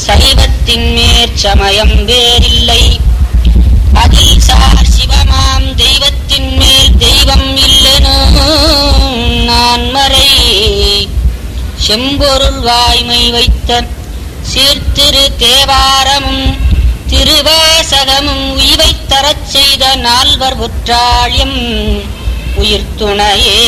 சைவத்தின் மேற்சமயம் வேறில்லை அதில் சார் சிவமாம் தெய்வத்தின் மேல் தெய்வம் இல்லெனும் நான் மறை செம்பொருள் வாய்மை வைத்த சீர்திரு தேவாரமும் திருவாசகமும் உய்வைத் தரச் செய்த நால்வர் புற்றாழியம் உயிர் துணையே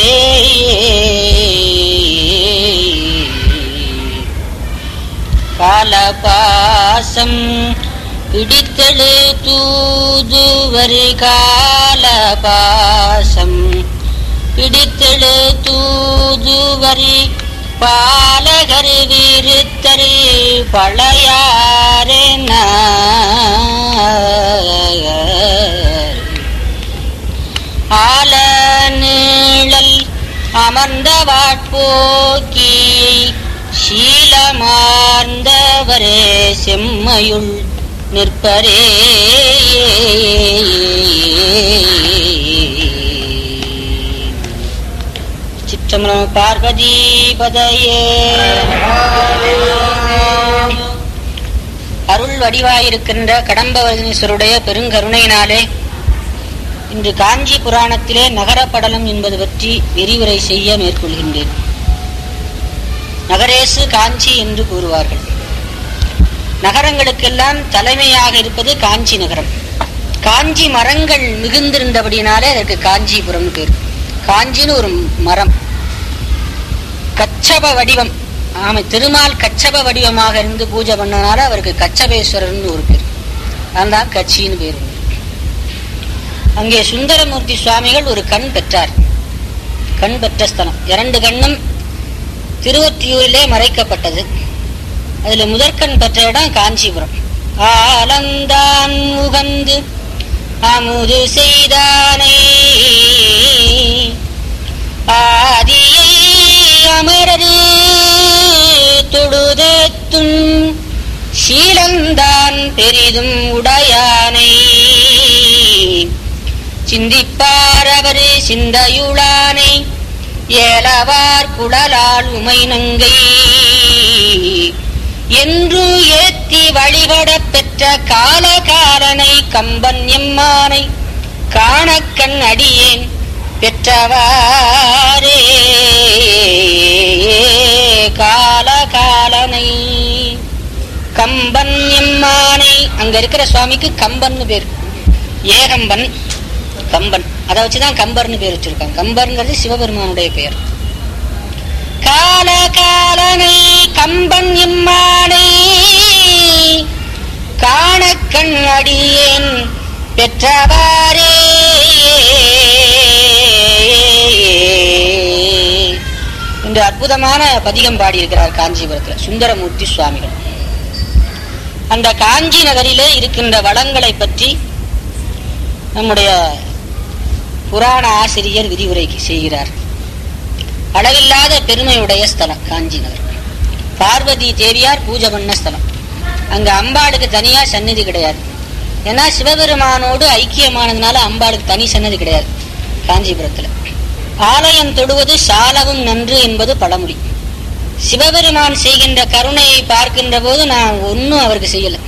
காலபாசம் பிடித்தெழு தூதுவரி காலபாசம் பிடித்தெழு தூதுவரி பாலகர் விருத்தரு பழையாரென ஆல நீழல் அமர்ந்த வாட்போக்கி சீலமார்ந்தவரே செம்மையுள் நிற்பரே சிற்றம்பலம் பார்வதி பதையே அருள் வடிவாயிருக்கின்ற கடம்பவதனீஸ்வருடைய பெருங்கருணையினாலே இன்று காஞ்சி புராணத்திலே நகரப்படலம் என்பது பற்றி விரிவுரை செய்ய மேற்கொள்கின்றேன் நகரேசு காஞ்சி என்று கூறுவார்கள் நகரங்களுக்கெல்லாம் தலைமையாக இருப்பது காஞ்சி நகரம் காஞ்சி மரங்கள் மிகுந்திருந்தபடினாலே அதற்கு காஞ்சிபுரம் பேர் காஞ்சின்னு ஒரு மரம் கச்சப வடிவம் ஆமை திருமால் கச்சப வடிவமாக இருந்து பூஜை பண்ணனால அவருக்கு கச்சபேஸ்வரர்னு ஒரு பேர் அதான் கட்சின்னு பேர் உண்டு. அங்கே சுந்தரமூர்த்தி சுவாமிகள் ஒரு கண் பெற்றார் கண் பெற்ற ஸ்தலம் இரண்டு கண்ணும் திருவொற்றியூரிலே மறைக்கப்பட்டது அதுல முதற்கண் பெற்ற இடம் காஞ்சிபுரம் ஆலந்தான் உகந்து அமுது செய்தானே ஆதியை அமரரு தொழுதத்தும் சீலந்தான் பெரிதும் உடையானை சிந்திப்பார் அவரு சிந்தையுளானை ஏலவார் குழலால் உமை நங்கை என்று ஏத்தி வழிபடப் பெற்ற காலகாலனை கம்பன் எம்மானை காணக்கண் அடியேன் பெற்றவாரே காலகாலனை கம்பன் எம்மானை அங்க இருக்கிற சுவாமிக்கு கம்பன்னு பேர் ஏகம்பன் கம்பன் அதை வச்சுதான் கம்பர்னு பேர் வச்சிருக்காங்க கம்பர்ங்கிறது சிவபெருமானுடைய பெயர் கால காலனை கம்பன் இம்மானை காண கண் அடியேன் பெற்றவாரே என்று அற்புதமான பதிகம் பாடியிருக்கிறார் காஞ்சிபுரத்தில் சுந்தரமூர்த்தி சுவாமிகள் அந்த காஞ்சி நகரிலே இருக்கின்ற வளங்களை பற்றி நம்முடைய புராண ஆசிரியர் விரிவுரைக்கு செய்கிறார் அளவில்லாத பெருமையுடைய ஸ்தலம் காஞ்சி நகர் பார்வதி தேவியார் பூஜை பண்ண ஸ்தலம் அங்க அம்பாளுக்கு தனியா சந்நிதி கிடையாது ஏன்னா சிவபெருமானோடு ஐக்கியமானதுனால அம்பாளுக்கு தனி சன்னதி கிடையாது காஞ்சிபுரத்துல ஆலயம் தொடுவது சாலவும் நன்று என்பது பழமொழி சிவபெருமான் செய்கின்ற கருணையை பார்க்கின்ற போது நான் ஒன்னும் அவருக்கு செய்யல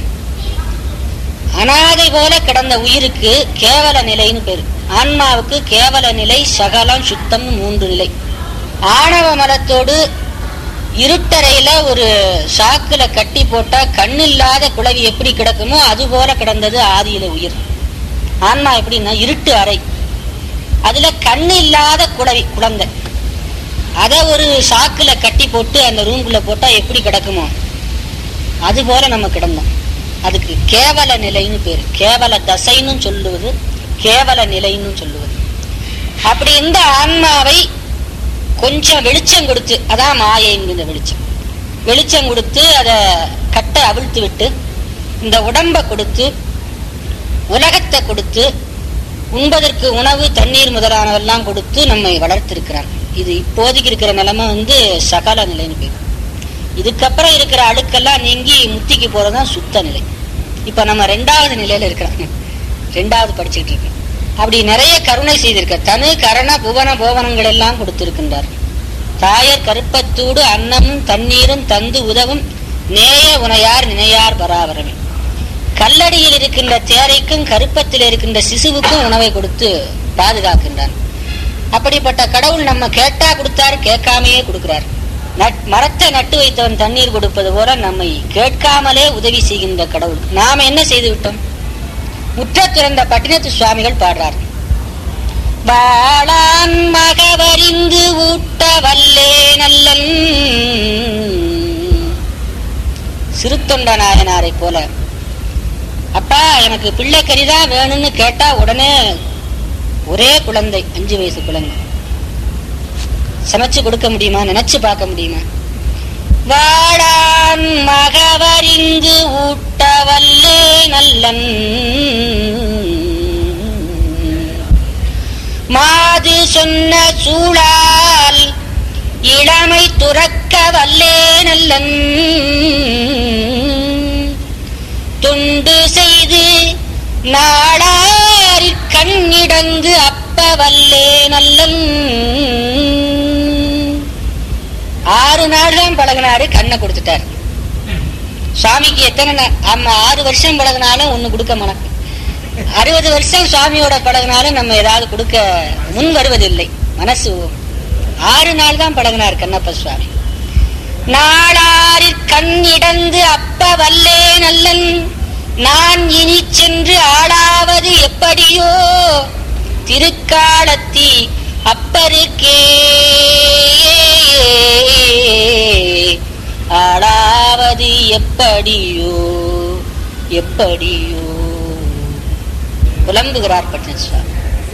அனாதை போல கிடந்த உயிருக்கு கேவல நிலைன்னு பேரு ஆன்மாவுக்கு கேவல நிலை சகலம் சுத்தம் மூன்று நிலை ஆணவ மலத்தோடு இருட்டறையில ஒரு சாக்குல கட்டி போட்டா கண்ணில்லாத குளவி எப்படி கிடக்குமோ அது போல கிடந்தது ஆதியில உயிர் ஆன்மா எப்படின்னா இருட்டு அறை அதுல கண் இல்லாத குளவி குழந்தை அத ஒரு சாக்குல கட்டி போட்டு அந்த ரூம்குள்ள போட்டா எப்படி கிடக்குமோ அது போல நம்ம கிடந்தோம் அதுக்கு கேவல நிலைன்னு பேரு கேவல தசைன்னு சொல்லுவது கேவல நிலைன்னு சொல்லுவது அப்படி இந்த ஆன்மாவை கொஞ்சம் வெளிச்சம் கொடுத்து அதான் மாயை என்கிற வெளிச்சம் வெளிச்சம் கொடுத்து அதை கட்டை அவிழ்த்து விட்டு இந்த உடம்ப கொடுத்து உலகத்தை கொடுத்து உண்பதற்கு உணவு தண்ணீர் முதலானவெல்லாம் கொடுத்து நம்மை வளர்த்திருக்கிறார் இது இப்போதைக்கு இருக்கிற நிலைமை வந்து சகல நிலைன்னு பேர் இதுக்கப்புறம் இருக்கிற அழுக்கெல்லாம் நீங்கி முத்திக்கு போறதுதான் சுத்த நிலை இப்ப நம்ம ரெண்டாவது நிலையில இருக்கிறோம் ரெண்டாவது படிச்சுட்டு இருக்கோம் அப்படி நிறைய கருணை செய்திருக்க தனு கரண புவன போவனங்கள் எல்லாம் கொடுத்திருக்கின்றார் தாயர் கருப்பத்தூடு அன்னமும் தண்ணீரும் தந்து உதவும் நேய உனையார் நினையார் பராபரமே கல்லடியில் இருக்கின்ற தேரைக்கும் கருப்பத்தில் இருக்கின்ற சிசுவுக்கும் உணவை கொடுத்து பாதுகாக்கின்றான் அப்படிப்பட்ட கடவுள் நம்ம கேட்டா கொடுத்தாரு கேட்காமையே கொடுக்கிறார் நட்- மரத்தை நட்டு வைத்தவன் தண்ணீர் கொடுப்பது போல நம்மை கேட்காமலே உதவி செய்கின்ற கடவுள் நாம என்ன செய்து விட்டோம் முற்ற துறந்த பட்டினத்து சுவாமிகள் பாடுறார் வாழான் மகவறிந்து ஊட்ட வல்லே நல்லன் சிறுத்தொண்ட நாயனாரை போல அப்பா எனக்கு பிள்ளை கறிதான் வேணும்னு கேட்டா உடனே ஒரே குழந்தை அஞ்சு வயசு குழந்தை சமைச்சு கொடுக்க முடியுமா நினைச்சு பார்க்க முடியுமா வாழான் மகவறிந்து ஊட்ட வல்லே நல்லன் மாது சொன்ன சூழால் இளமை துறக்க வல்லே நல்லன் துண்டு செய்து நாளாரிற் கண்ணிடங்கு அப்ப வல்லே நல்லன் ஆறு நாள் தான் பழகினாரு கண்ணை கொடுத்துட்டார் சுவாமிக்கு எத்தனை நா- ஆமா ஆறு வருஷம் பழகினாலும் ஒண்ணு கொடுக்க மனக்கு அறுபது வருஷம் சுவாமியோட பழகினாலும் நம்ம ஏதாவது கொடுக்க முன் வருவதில்லை மனசு ஆறு நாள் தான் பழகினார் கண்ணப்ப சுவாமி நாளாரிற் கண் இடந்து அப்ப வல்லே நல்லன் நான் இனி சென்று ஆளாவது எப்படியோ திருக்காலத்தி அப்பருக்கே ஆளாவது எப்படியோ எப்படியோ புலம்புகிறார் பட்டன் சுவாமி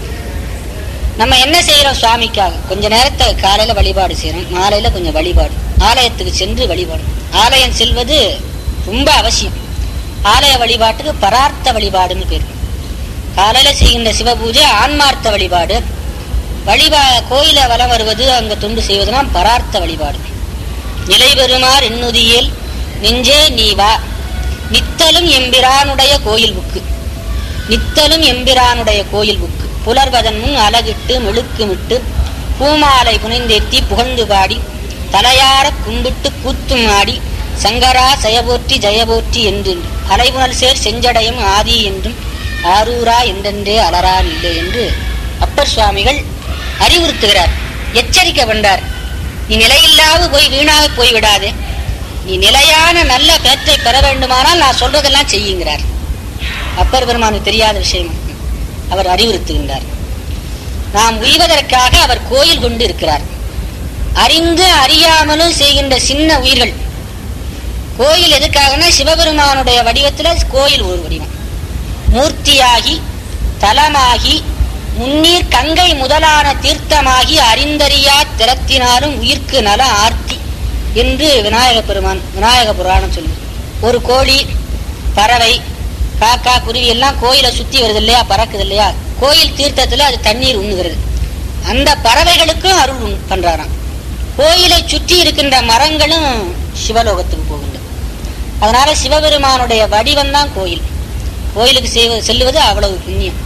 நம்ம என்ன செய்யறோம் சுவாமிக்காக கொஞ்ச நேரத்தை காலையில வழிபாடு செய்யறோம் மாலையில கொஞ்சம் வழிபாடு ஆலயத்துக்கு சென்று வழிபாடு ஆலயம் செல்வது ரொம்ப அவசியம் ஆலய வழிபாட்டுக்கு பரார்த்த வழிபாடுன்னு பேர் காலையில செய்கின்ற சிவபூஜை ஆன்மார்த்த வழிபாடு வழிபா கோயில வலம் வருவது அங்க தொண்டு செய்வதுனா பரார்த்த வழிபாடு நிலை பெறுமார் எண்ணுதியேல் நெஞ்சே நீ வா நித்தலும் எம்பிரானுடைய கோயில் புக்கு நித்தலும் எம்பிரானுடைய கோயில் புக்கு புலர்வதன் முன் அலகிட்டு மெழுக்குமிட்டு பூமாலை புனைந்தேத்தி புகழ்ந்து பாடி தலையார கும்பிட்டு கூத்தும் ஆடி சங்கரா செயபோற்றி ஜெயபோற்றி என்று அலைபுணல் சேர் செஞ்சடையும் ஆதி என்றும் ஆரூரா என்றென்றே அலரான் இல்லை என்று அப்பர் சுவாமிகள் அறிவுறுத்துகிறார் எச்சரிக்கை பண்றார் நீ நிலையில்லாது போய் வீணாக போய் விடாதே நீ நிலையான நல்ல பேற்றை பெற வேண்டுமானால் நான் சொல்றதெல்லாம் செய்யுங்கிறார் அப்பர் பெருமானுக்கு தெரியாத விஷயம் அவர் அறிவுறுத்துகின்றார் நாம் உய்வதற்காக அவர் கோயில் கொண்டு இருக்கிறார் அறிந்து அறியாமலும் செய்கின்ற சின்ன உயிர்கள் கோயில் எதுக்காகனா சிவபெருமானுடைய வடிவத்துல கோயில் ஒரு வடிவம் மூர்த்தியாகி தலமாகி முன்னீர் கங்கை முதலான தீர்த்தமாகி அறிந்தறியா திறத்தினாலும் உயிர்க்கு நல ஆர்த்தி என்று விநாயக பெருமான் விநாயக புராணம் சொல்லு ஒரு கோழி பறவை காக்கா குருவி எல்லாம் கோயிலை சுத்தி வருது இல்லையா பறக்குது இல்லையா கோயில் தீர்த்தத்துல அது தண்ணீர் உண்ணுகிறது அந்த பறவைகளுக்கும் அருள் உண்- பண்றாராம் கோயிலை சுற்றி இருக்கின்ற மரங்களும் சிவலோகத்துக்கு போகின்றது அதனால சிவபெருமானுடைய வடிவம் தான் கோயில் கோயிலுக்கு செய்வ செல்லுவது அவ்வளவு புண்ணியம்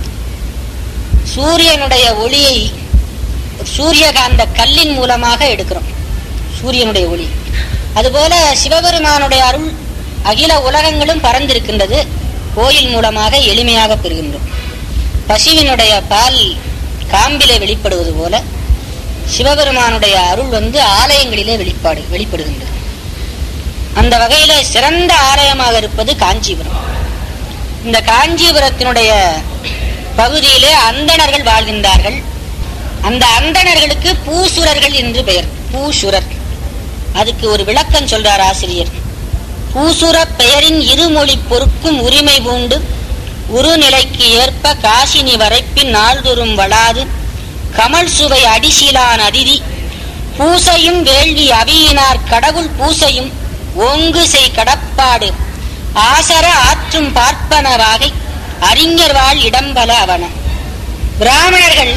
சூரியனுடைய ஒளியை சூரியகாந்த கல்லின் மூலமாக எடுக்கிறோம் சூரியனுடைய ஒளி அதுபோல சிவபெருமானுடைய அருள் அகில உலகங்களும் பறந்திருக்கின்றது கோயில் மூலமாக எளிமையாக பெறுகின்றோம் பசுவினுடைய பால் காம்பிலே வெளிப்படுவது போல சிவபெருமானுடைய அருள் வந்து ஆலயங்களிலே வெளிப்பாடு வெளிப்படுகின்றது அந்த வகையில சிறந்த ஆலயமாக இருப்பது காஞ்சிபுரம் இந்த காஞ்சிபுரத்தினுடைய பகுதியிலே அந்தணர்கள் வாழ்கின்றார்கள் அந்த அந்தணர்களுக்கு பூசுரர்கள் என்று பெயர் பூசுரர் அதுக்கு ஒரு விளக்கம் சொல்றார் ஆசிரியர் பூசுர பெயரின் இருமொழி பொறுக்கும் உரிமை பூண்டு உருநிலைக்கு ஏற்ப காசினி வரைப்பின் நாள்தோறும் வளாது கமல் சுவை அடிசிலான் அதிதி பூசையும் வேள்வி அவியினார் கடவுள் பூசையும் ஓங்கு செய் கடப்பாடு ஆசர ஆற்றும் பார்ப்பன வாகை அறிஞர் வாழ் இடம்பல அவன பிராமணர்கள்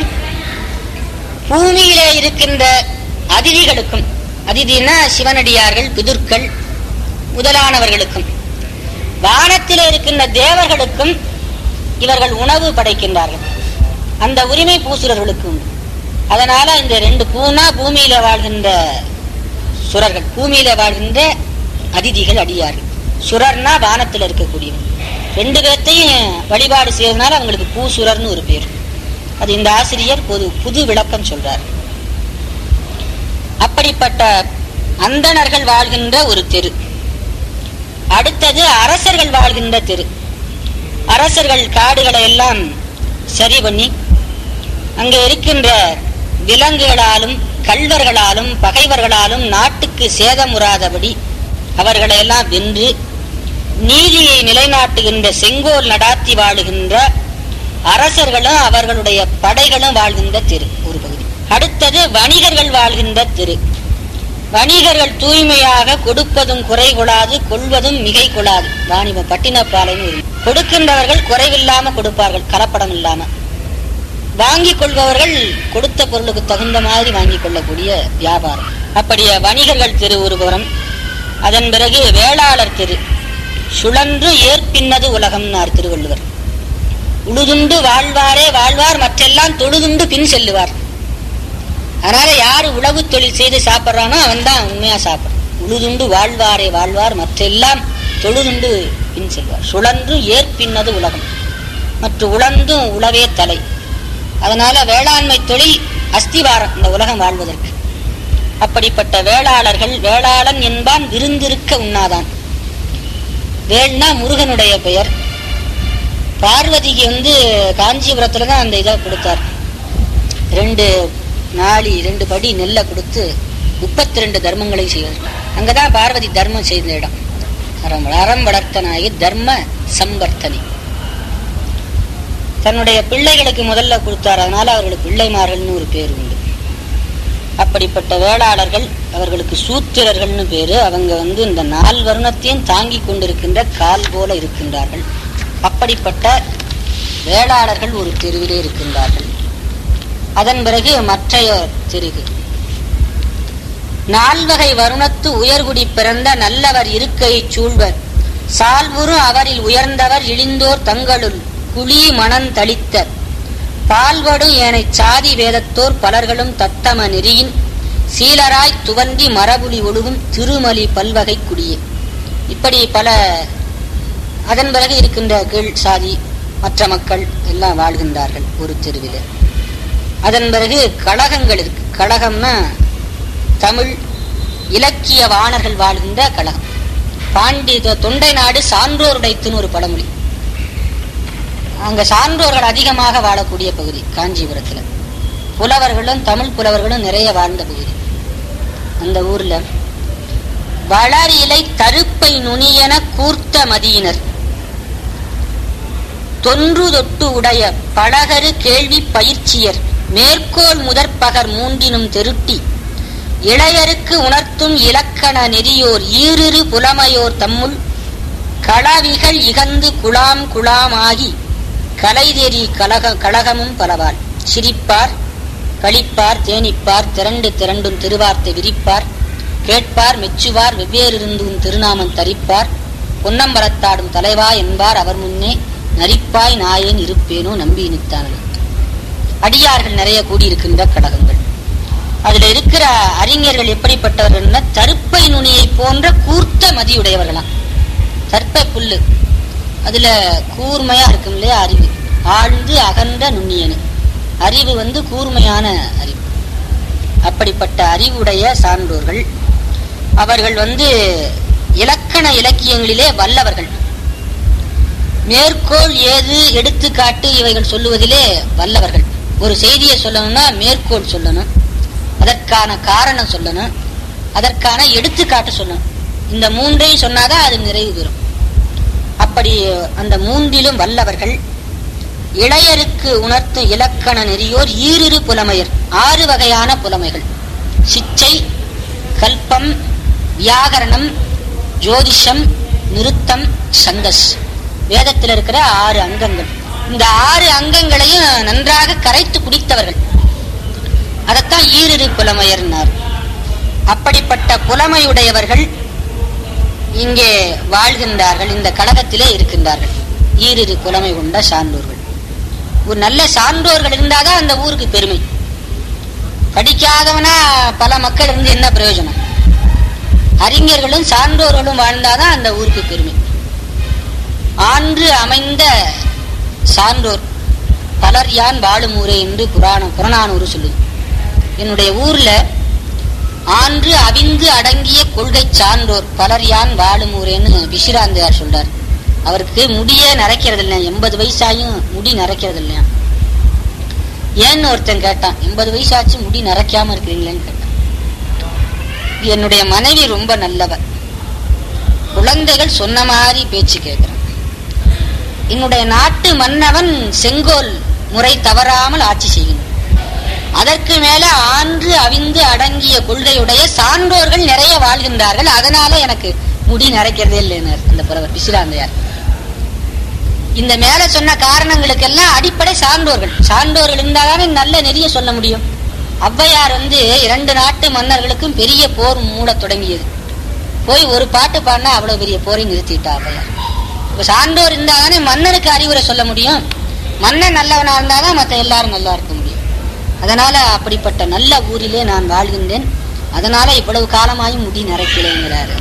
பூமியிலே இருக்கின்ற அதிதிகளுக்கும் அதிதினா சிவனடியார்கள் பிதுர்கள் முதலானவர்களுக்கும் வானத்திலே இருக்கின்ற தேவர்களுக்கும் இவர்கள் உணவு படைக்கின்றார்கள் அந்த உரிமை பூசுரர்களுக்கு உண்டு அதனால இந்த ரெண்டு பூனா பூமியில வாழ்கின்ற சுரர்கள் பூமியில வாழ்கின்ற அதிதிகள் அடியார்கள் சுரர்னா வானத்துல இருக்கக்கூடியவங்க ரெண்டு பேர்த்தையும் வழிபாடு செய்யறதுனால அவங்களுக்கு பூசுரர்னு ஒரு பேர் அது இந்த ஆசிரியர் பொது புது விளக்கம் சொல்றார் அப்படிப்பட்ட அந்தணர்கள் வாழ்கின்ற ஒரு தெரு அடுத்தது அரசர்கள் வாழ்கின்ற தெரு அரசர்கள் காடுகளை எல்லாம் சரி பண்ணி அங்கே இருக்கின்ற விலங்குகளாலும் கள்வர்களாலும் பகைவர்களாலும் நாட்டுக்கு சேதமுறாதபடி அவர்களை எல்லாம் வென்று நீதியை நிலைநாட்டுகின்ற செங்கோல் நடாத்தி வாழுகின்ற அரசர்களும் அவர்களுடைய படைகளும் வாழ்கின்ற தெரு ஒரு பகுதி அடுத்தது வணிகர்கள் வாழ்கின்ற தெரு வணிகர்கள் தூய்மையாக கொடுப்பதும் குறை கொள்ளாது கொள்வதும் மிகை கொள்ளாது வாணிப பட்டினப்பாளைன்னு ஒரு கொடுக்கின்றவர்கள் குறைவில்லாம கொடுப்பார்கள் கலப்படம் இல்லாம வாங்கிக் கொள்பவர்கள் கொடுத்த பொருளுக்கு தகுந்த மாதிரி வாங்கிக் கொள்ளக்கூடிய வியாபாரம் அப்படியே வணிகர்கள் தெரு ஒரு புறம் அதன் பிறகு வேளாளர் தெரு சுழன்று ஏற்பின்னது உலகம்னார் திருவள்ளுவர் உழுதுண்டு வாழ்வாரே வாழ்வார் மற்றெல்லாம் தொழுதுண்டு பின் செல்லுவார் அதனால யாரு உழவு தொழில் செய்து சாப்பிட்றானோ அவன் தான் உண்மையா சாப்பிட்றான் உழுதுண்டு வாழ்வாரே வாழ்வார் மற்றெல்லாம் தொழுதுண்டு பின் செல்வார் சுழன்று ஏற்பின்னது உலகம் மற்ற உழந்தும் உழவே தலை அதனால வேளாண்மை தொழில் அஸ்திவாரம் இந்த உலகம் வாழ்வதற்கு அப்படிப்பட்ட வேளாளர்கள் வேளாளன் என்பான் விருந்திருக்க உண்ணாதான் வேள்னா முருகனுடைய பெயர் பார்வதிக்கு வந்து காஞ்சிபுரத்துல தான் அந்த இதை கொடுத்தார் ரெண்டு நாளி ரெண்டு படி நெல்லை கொடுத்து முப்பத்தி ரெண்டு தர்மங்களை செய்வார் அங்கதான் பார்வதி தர்மம் செய்த இடம் அறம் அறம் வளர்த்த நாயி தர்ம சம்பர்த்தனி தன்னுடைய பிள்ளைகளுக்கு முதல்ல கொடுத்தார் அதனால அவர்களுக்கு பிள்ளைமார்கள்னு ஒரு பேர் உண்டு அப்படிப்பட்ட வேளாளர்கள் அவர்களுக்கு சூத்திரர்கள்னு பேரு அவங்க வந்து இந்த நால் வருணத்தையும் தாங்கி கொண்டிருக்கின்ற கால் போல இருக்கின்றார்கள் அப்படிப்பட்ட வேளாளர்கள் ஒரு தெருவிலே இருக்கின்றார்கள் அதன் பிறகு மற்றைய தெருகு நால்வகை வருணத்து உயர்குடி பிறந்த நல்லவர் இருக்கையைச் சூழ்வர் சால்வுறும் அவரில் உயர்ந்தவர் இழிந்தோர் தங்களுள் குழி மணந்தளித்த பால்வடு ஏனைச் சாதி வேதத்தோர் பலர்களும் தத்தம நெறியின் சீலராய் துவந்தி மரபுலி ஒழுகும் திருமலி பல்வகை குடியே இப்படி பல அதன் பிறகு இருக்கின்ற கீழ் சாதி மற்ற மக்கள் எல்லாம் வாழ்கின்றார்கள் ஒரு தெருவில் அதன் பிறகு கழகங்கள் இருக்கு கழகம்னா தமிழ் இலக்கிய வாணர்கள் வாழ்கின்ற கழகம் பாண்டி தொண்டை நாடு சான்றோருடைத்துன்னு ஒரு பழமொழி அங்க சான்றோர்கள் அதிகமாக வாழக்கூடிய பகுதி காஞ்சிபுரத்துல புலவர்களும் தமிழ் புலவர்களும் நிறைய வாழ்ந்த பகுதி அந்த ஊர்ல வளர் இலை தருப்பை நுனியென கூர்த்த மதியினர் தொன்று தொட்டு உடைய பழகரு கேள்வி பயிற்சியர் மேற்கோள் முதற்பகர் மூன்றினும் தெருட்டி இளையருக்கு உணர்த்தும் இலக்கண நெறியோர் ஈரிரு புலமையோர் தம்முள் களவிகள் இகந்து குழாம் குழாமாகி கலைதெறி கலக கழகமும் பலவாள் சிரிப்பார் களிப்பார் தேனிப்பார் திரண்டு திரண்டும் திருவார்த்தை விரிப்பார் கேட்பார் மெச்சுவார் வெவ்வேறு இருந்தும் திருநாமம் தரிப்பார் பொன்னம்பலத்தாடும் தலைவா என்பார் அவர் முன்னே நரிப்பாய் நாயேன் இருப்பேனோ நம்பி நிற்த்தார்கள் அடியார்கள் நிறைய கூடியிருக்கின்ற கடகங்கள் அதுல இருக்கிற அறிஞர்கள் எப்படிப்பட்டவர்கள் தருப்பை நுனியை போன்ற கூர்த்த மதியுடையவர்களாம் தர்ப்ப புல்லு அதுல கூர்மையா இருக்கும் இல்லையா அறிவு ஆழ்ந்து அகன்ற நுண்ணியனு அறிவு வந்து கூர்மையான அறிவு அப்படிப்பட்ட அறிவுடைய சான்றோர்கள் அவர்கள் வந்து இலக்கண இலக்கியங்களிலே வல்லவர்கள் மேற்கோள் ஏது எடுத்துக்காட்டு இவைகள் சொல்லுவதிலே வல்லவர்கள் ஒரு செய்தியை சொல்லணும்னா மேற்கோள் சொல்லணும் அதற்கான காரணம் சொல்லணும் அதற்கான எடுத்துக்காட்டு சொல்லணும் இந்த மூன்றையும் சொன்னாதான் அது நிறைவு பெறும் அப்படி அந்த மூன்றிலும் வல்லவர்கள் இளையருக்கு உணர்த்தும் இலக்கண நெறியோர் ஈரிரு புலமையர் ஆறு வகையான புலமைகள் சிச்சை கல்பம் வியாகரணம் ஜோதிஷம் நிருத்தம் சந்தஸ் வேதத்தில் இருக்கிற ஆறு அங்கங்கள் இந்த ஆறு அங்கங்களையும் நன்றாக கரைத்து குடித்தவர்கள் அதைத்தான் ஈரிரு புலமையர்னார் அப்படிப்பட்ட புலமையுடையவர்கள் இங்கே வாழ்கின்றார்கள் இந்த கழகத்திலே இருக்கின்றார்கள் ஈரிரு புலமை கொண்ட சான்றோர்கள் ஒரு நல்ல சான்றோர்கள் இருந்தாதான் அந்த ஊருக்கு பெருமை படிக்காதவனா பல மக்கள் இருந்து என்ன பிரயோஜனம் அறிஞர்களும் சான்றோர்களும் வாழ்ந்தாதான் அந்த ஊருக்கு பெருமை ஆன்று அமைந்த சான்றோர் பலர் யான் வாழும் ஊரே என்று புராணம் புறநானூறு சொல்லுது என்னுடைய ஊர்ல ஆன்று அவிந்து அடங்கிய கொள்கை சான்றோர் பலர் யான் வாழும் ஊரேன்னு பிஷிராந்தையார் சொல்றார் அவருக்கு முடியே நரைக்கிறது இல்லையா எண்பது வயசாயும் முடி நரைக்கிறது இல்லையா ஏன்னு ஒருத்தன் கேட்டான் எண்பது வயசாச்சு முடி நரைக்காம இருக்கிறீங்களேன்னு கேட்டான் என்னுடைய மனைவி ரொம்ப நல்லவர் குழந்தைகள் சொன்ன மாதிரி பேச்சு கேட்கிறான் என்னுடைய நாட்டு மன்னவன் செங்கோல் முறை தவறாமல் ஆட்சி செய்யணும் அதற்கு மேல ஆன்று அவிந்து அடங்கிய கொள்கையுடைய சான்றோர்கள் நிறைய வாழ்கின்றார்கள் அதனால எனக்கு முடி நரைக்கிறதே இல்லைன்னார் அந்த புறவர் பிசிராந்தையார் இந்த மேல சொன்ன காரணங்களுக்கெல்லாம் அடிப்படை சான்றோர்கள் சான்றோர்கள் இருந்தால்தானே நல்ல நெறிய சொல்ல முடியும் ஔவையார் வந்து இரண்டு நாட்டு மன்னர்களுக்கும் பெரிய போர் மூடத் தொடங்கியது போய் ஒரு பாட்டு பாடினா அவ்வளவு பெரிய போரை நிறுத்திட்டா ஔவையார் இப்ப சான்றோர் இருந்தாதானே மன்னனுக்கு அறிவுரை சொல்ல முடியும் மன்னன் நல்லவனா இருந்தாதான் மத்த எல்லாரும் நல்லா இருக்க முடியும் அதனால அப்படிப்பட்ட நல்ல ஊரிலே நான் வாழ்கின்றேன் அதனால இவ்வளவு காலமாயும் முடி நரைக்கலைங்கிறாரு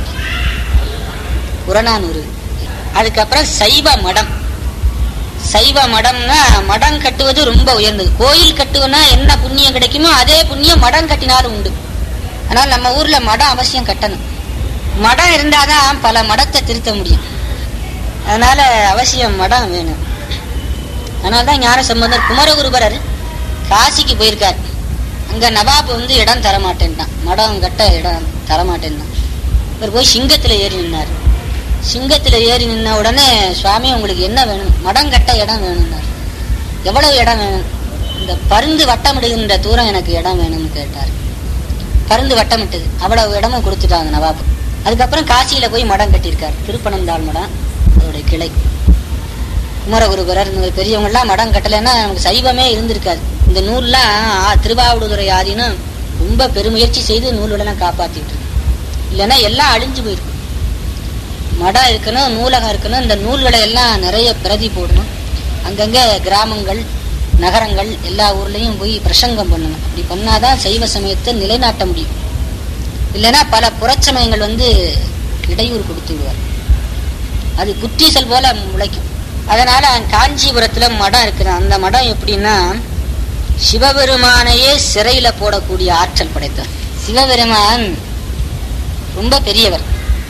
புறநானூறு அதுக்கப்புறம் சைவ மடம் சைவ மடம்னா மடம் கட்டுவது ரொம்ப உயர்ந்தது கோயில் கட்டுவனா என்ன புண்ணியம் கிடைக்குமோ அதே புண்ணியம் மடம் கட்டினாலும் உண்டு அதனால நம்ம ஊர்ல மடம் அவசியம் கட்டணும் மடம் இருந்தாதான் பல மடத்தை திருத்த முடியும் அதனால அவசியம் மடம் வேணும் அதனாலதான் ஞான சம்பந்தர் குமரகுருபரர் காசிக்கு போயிருக்கார் அங்க நவாப் வந்து இடம் தரமாட்டேன்ட்டான் மடம் கட்ட இடம் தரமாட்டேன்ட்டான் இவர் போய் சிங்கத்துல ஏறி நின்னார் சிங்கத்துல ஏறி நின்ன உடனே சுவாமி உங்களுக்கு என்ன வேணும் மடம் கட்ட இடம் வேணும்னார் எவ்வளவு இடம் வேணும் இந்த பருந்து வட்டமிடுகின்ற தூரம் எனக்கு இடம் வேணும்னு கேட்டார் பருந்து வட்டமிட்டது அவ்வளவு இடமும் கொடுத்துட்டாங்க நவாப் அதுக்கப்புறம் காசியில போய் மடம் கட்டியிருக்கார் திருப்பனந்தாள் மடம் அதோடைய கிளை குமரகுருபரர் இந்த மாதிரி பெரியவங்க எல்லாம் மடம் கட்டலைன்னா நமக்கு சைவமே இருந்திருக்காது இந்த நூல்லாம் ஆ- திருவாவடுதுறை ஆதினம் ரொம்ப பெருமுயற்சி செய்து நூல்களெல்லாம் காப்பாத்திட்டு இருக்கு இல்லைன்னா எல்லாம் அழிஞ்சு போயிருக்கும் மடம் இருக்கணும் நூலகம் இருக்கணும் இந்த நூல்களை எல்லாம் நிறைய பிரதி போடணும் அங்கங்க கிராமங்கள் நகரங்கள் எல்லா ஊர்லயும் போய் பிரசங்கம் பண்ணணும் அப்படி பண்ணாதான் சைவ சமயத்தை நிலைநாட்ட முடியும் இல்லைன்னா பல புறச்சமயங்கள் வந்து இடையூறு கொடுத்து விடுவார் அது புற்றீசல் போல முளைக்கும் அதனால காஞ்சிபுரத்துல மடம் இருக்குது அந்த மடம் எப்படின்னா சிவபெருமானையே சிறையில போடக்கூடிய ஆற்றல் படைத்தவர் சிவபெருமான் ரொம்ப பெரியவர்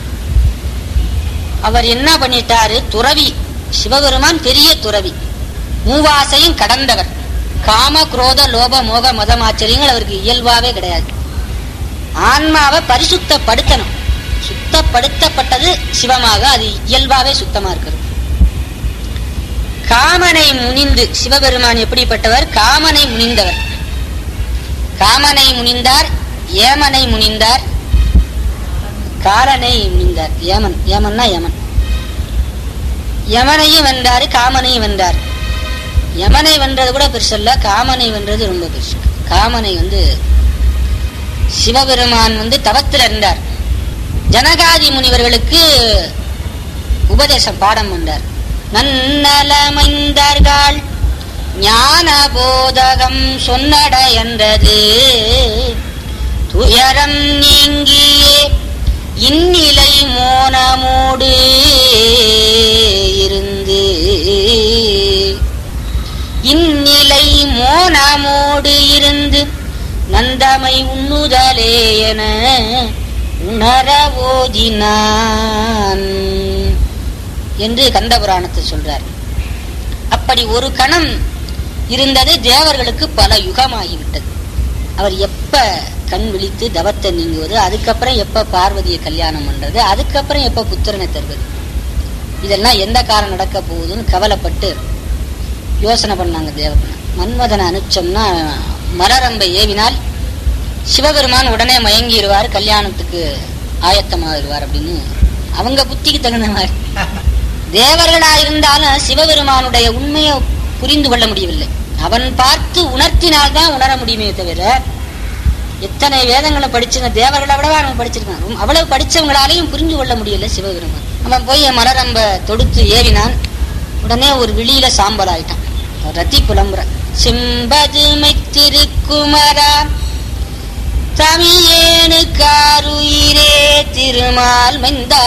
அவர் என்ன பண்ணிட்டாரு துறவி சிவபெருமான் பெரிய துறவி மூவாசையும் கடந்தவர் காம குரோத லோப மோக மதமாச்சரியங்கள் அவருக்கு இயல்பாவே கிடையாது ஆன்மாவை பரிசுத்தப்படுத்தணும் சுத்தப்படுத்தப்பட்டது சிவமாக அது இயல்பாவே சுத்தமா இருக்கிறது காமனை முனிந்து சிவபெருமான் எப்படிப்பட்டவர் காமனை முனிந்தவர் காமனை முனிந்தார் ஏமனை முனிந்தார் காலனை முனிந்தார் ஏமன் ஏமன்னா யமன் யமனையும் வென்றாரு காமனையும் வென்றார் யமனை வென்றது கூட பெருசல்ல காமனை வென்றது ரொம்ப பெருசு காமனை வந்து சிவபெருமான் வந்து தவத்தில் இருந்தார் ஜனகாதி முனிவர்களுக்கு உபதேசம் பாடம் பண்ணார் நன்னலமைந்தார்கள் ஞான போதகம் சொன்னட என்றது துயரம் நீங்கியே இந்நிலை மோனமோடு இருந்து இந்நிலை மோனமோடு இருந்து நந்தமை உண்ணுதலே என உணர ஓதினான் என்று கந்த புராணத்தில் சொல்றார் அப்படி ஒரு கணம் இருந்தது தேவர்களுக்கு பல யுகமாகிவிட்டது அவர் எப்ப கண் விழித்து தவத்தை நீங்குவது அதுக்கப்புறம் எப்ப பார்வதியை கல்யாணம் பண்றது அதுக்கப்புறம் எப்ப புத்திரனை தருவது இதெல்லாம் எந்த காலம் நடக்க போகுதுன்னு கவலைப்பட்டு யோசனை பண்ணாங்க தேவர்கள் மன்மதனை அனுப்பிச்சோம்னா மரரம்பை ஏவினால் சிவபெருமான் உடனே மயங்கிடுவார் கல்யாணத்துக்கு ஆயத்தமாகிடுவார் அப்படின்னு அவங்க புத்திக்கு தகுந்த மாதிரி தேவர்களா இருந்தாலும் சிவபெருமானுடைய உண்மையை புரிந்து கொள்ள முடியவில்லை அவன் பார்த்து உணர்த்தினால்தான் உணர முடியுமே தவிர எத்தனை வேதங்களை படிச்சுங்க தேவர்களை விடவா அவன் படிச்சிருக்கான் ரொம்ப- அவ்வளவு படிச்சவங்களாலையும் புரிஞ்சு கொள்ள முடியல சிவபெருமான் அவன் போய் மலரம்ப தொடுத்து ஏறினான் உடனே ஒரு விழியில சாம்பல் ஆயிட்டான் ரத்தி புலம்புற செம்பதுமை திருக்குமரா தமியேனு காருயிரே திருமால் மைந்தா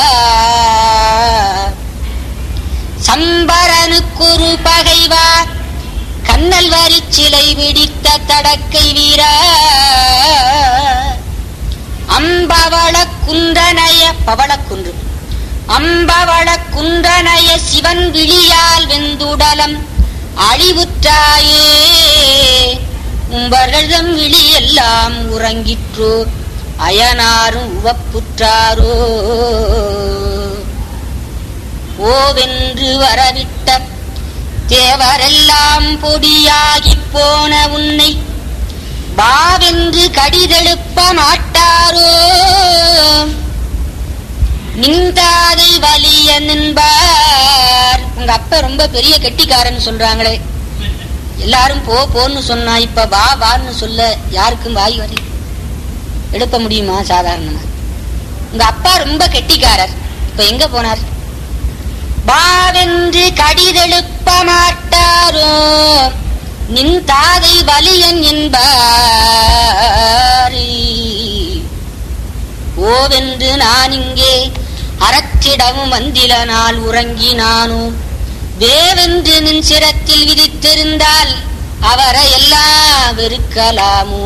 சம்பரனுக்கொரு பகைவா கண்ணல் வரி சிலை பிடித்த தடக்கை வீரா அம்பவள குன்றனைய பவளக்குன்று அம்பவள குன்றனைய சிவன் விழியால் வெந்துடலம் அழிவுற்றாயே உம்பர்களம் விழி எல்லாம் உறங்கிற்றோ அயனாரும் உவப்புற்றாரோ ஓவென்று வரவிட்ட தேவரெல்லாம் பொடியாகிப் போன உன்னை பாவென்று கடிதெழுப்ப மாட்டாரோ நின்றாதை வலிய நின்பார் உங்க அப்பா ரொம்ப பெரிய கெட்டிக்காரன் சொல்றாங்களே எல்லாரும் போ போன்னு சொன்னா இப்ப வா வான்னு சொல்ல யாருக்கும் வாய் வலி எடுக்க முடியுமா சாதாரணமா உங்க அப்பா ரொம்ப கெட்டிக்காரர் இப்ப எங்க போனார் பாவென்று கடிதெழுப்ப மாட்டாரோ நின் தாதை வலியன் என்பாரி ஓவென்று நான் இங்கே அறத்திடமும் வந்தில நாள் உறங்கினானோ வேவென்று நின் சிரத்தில் விதித்திருந்தால் அவரை எல்லாம் வெறுக்கலாமோ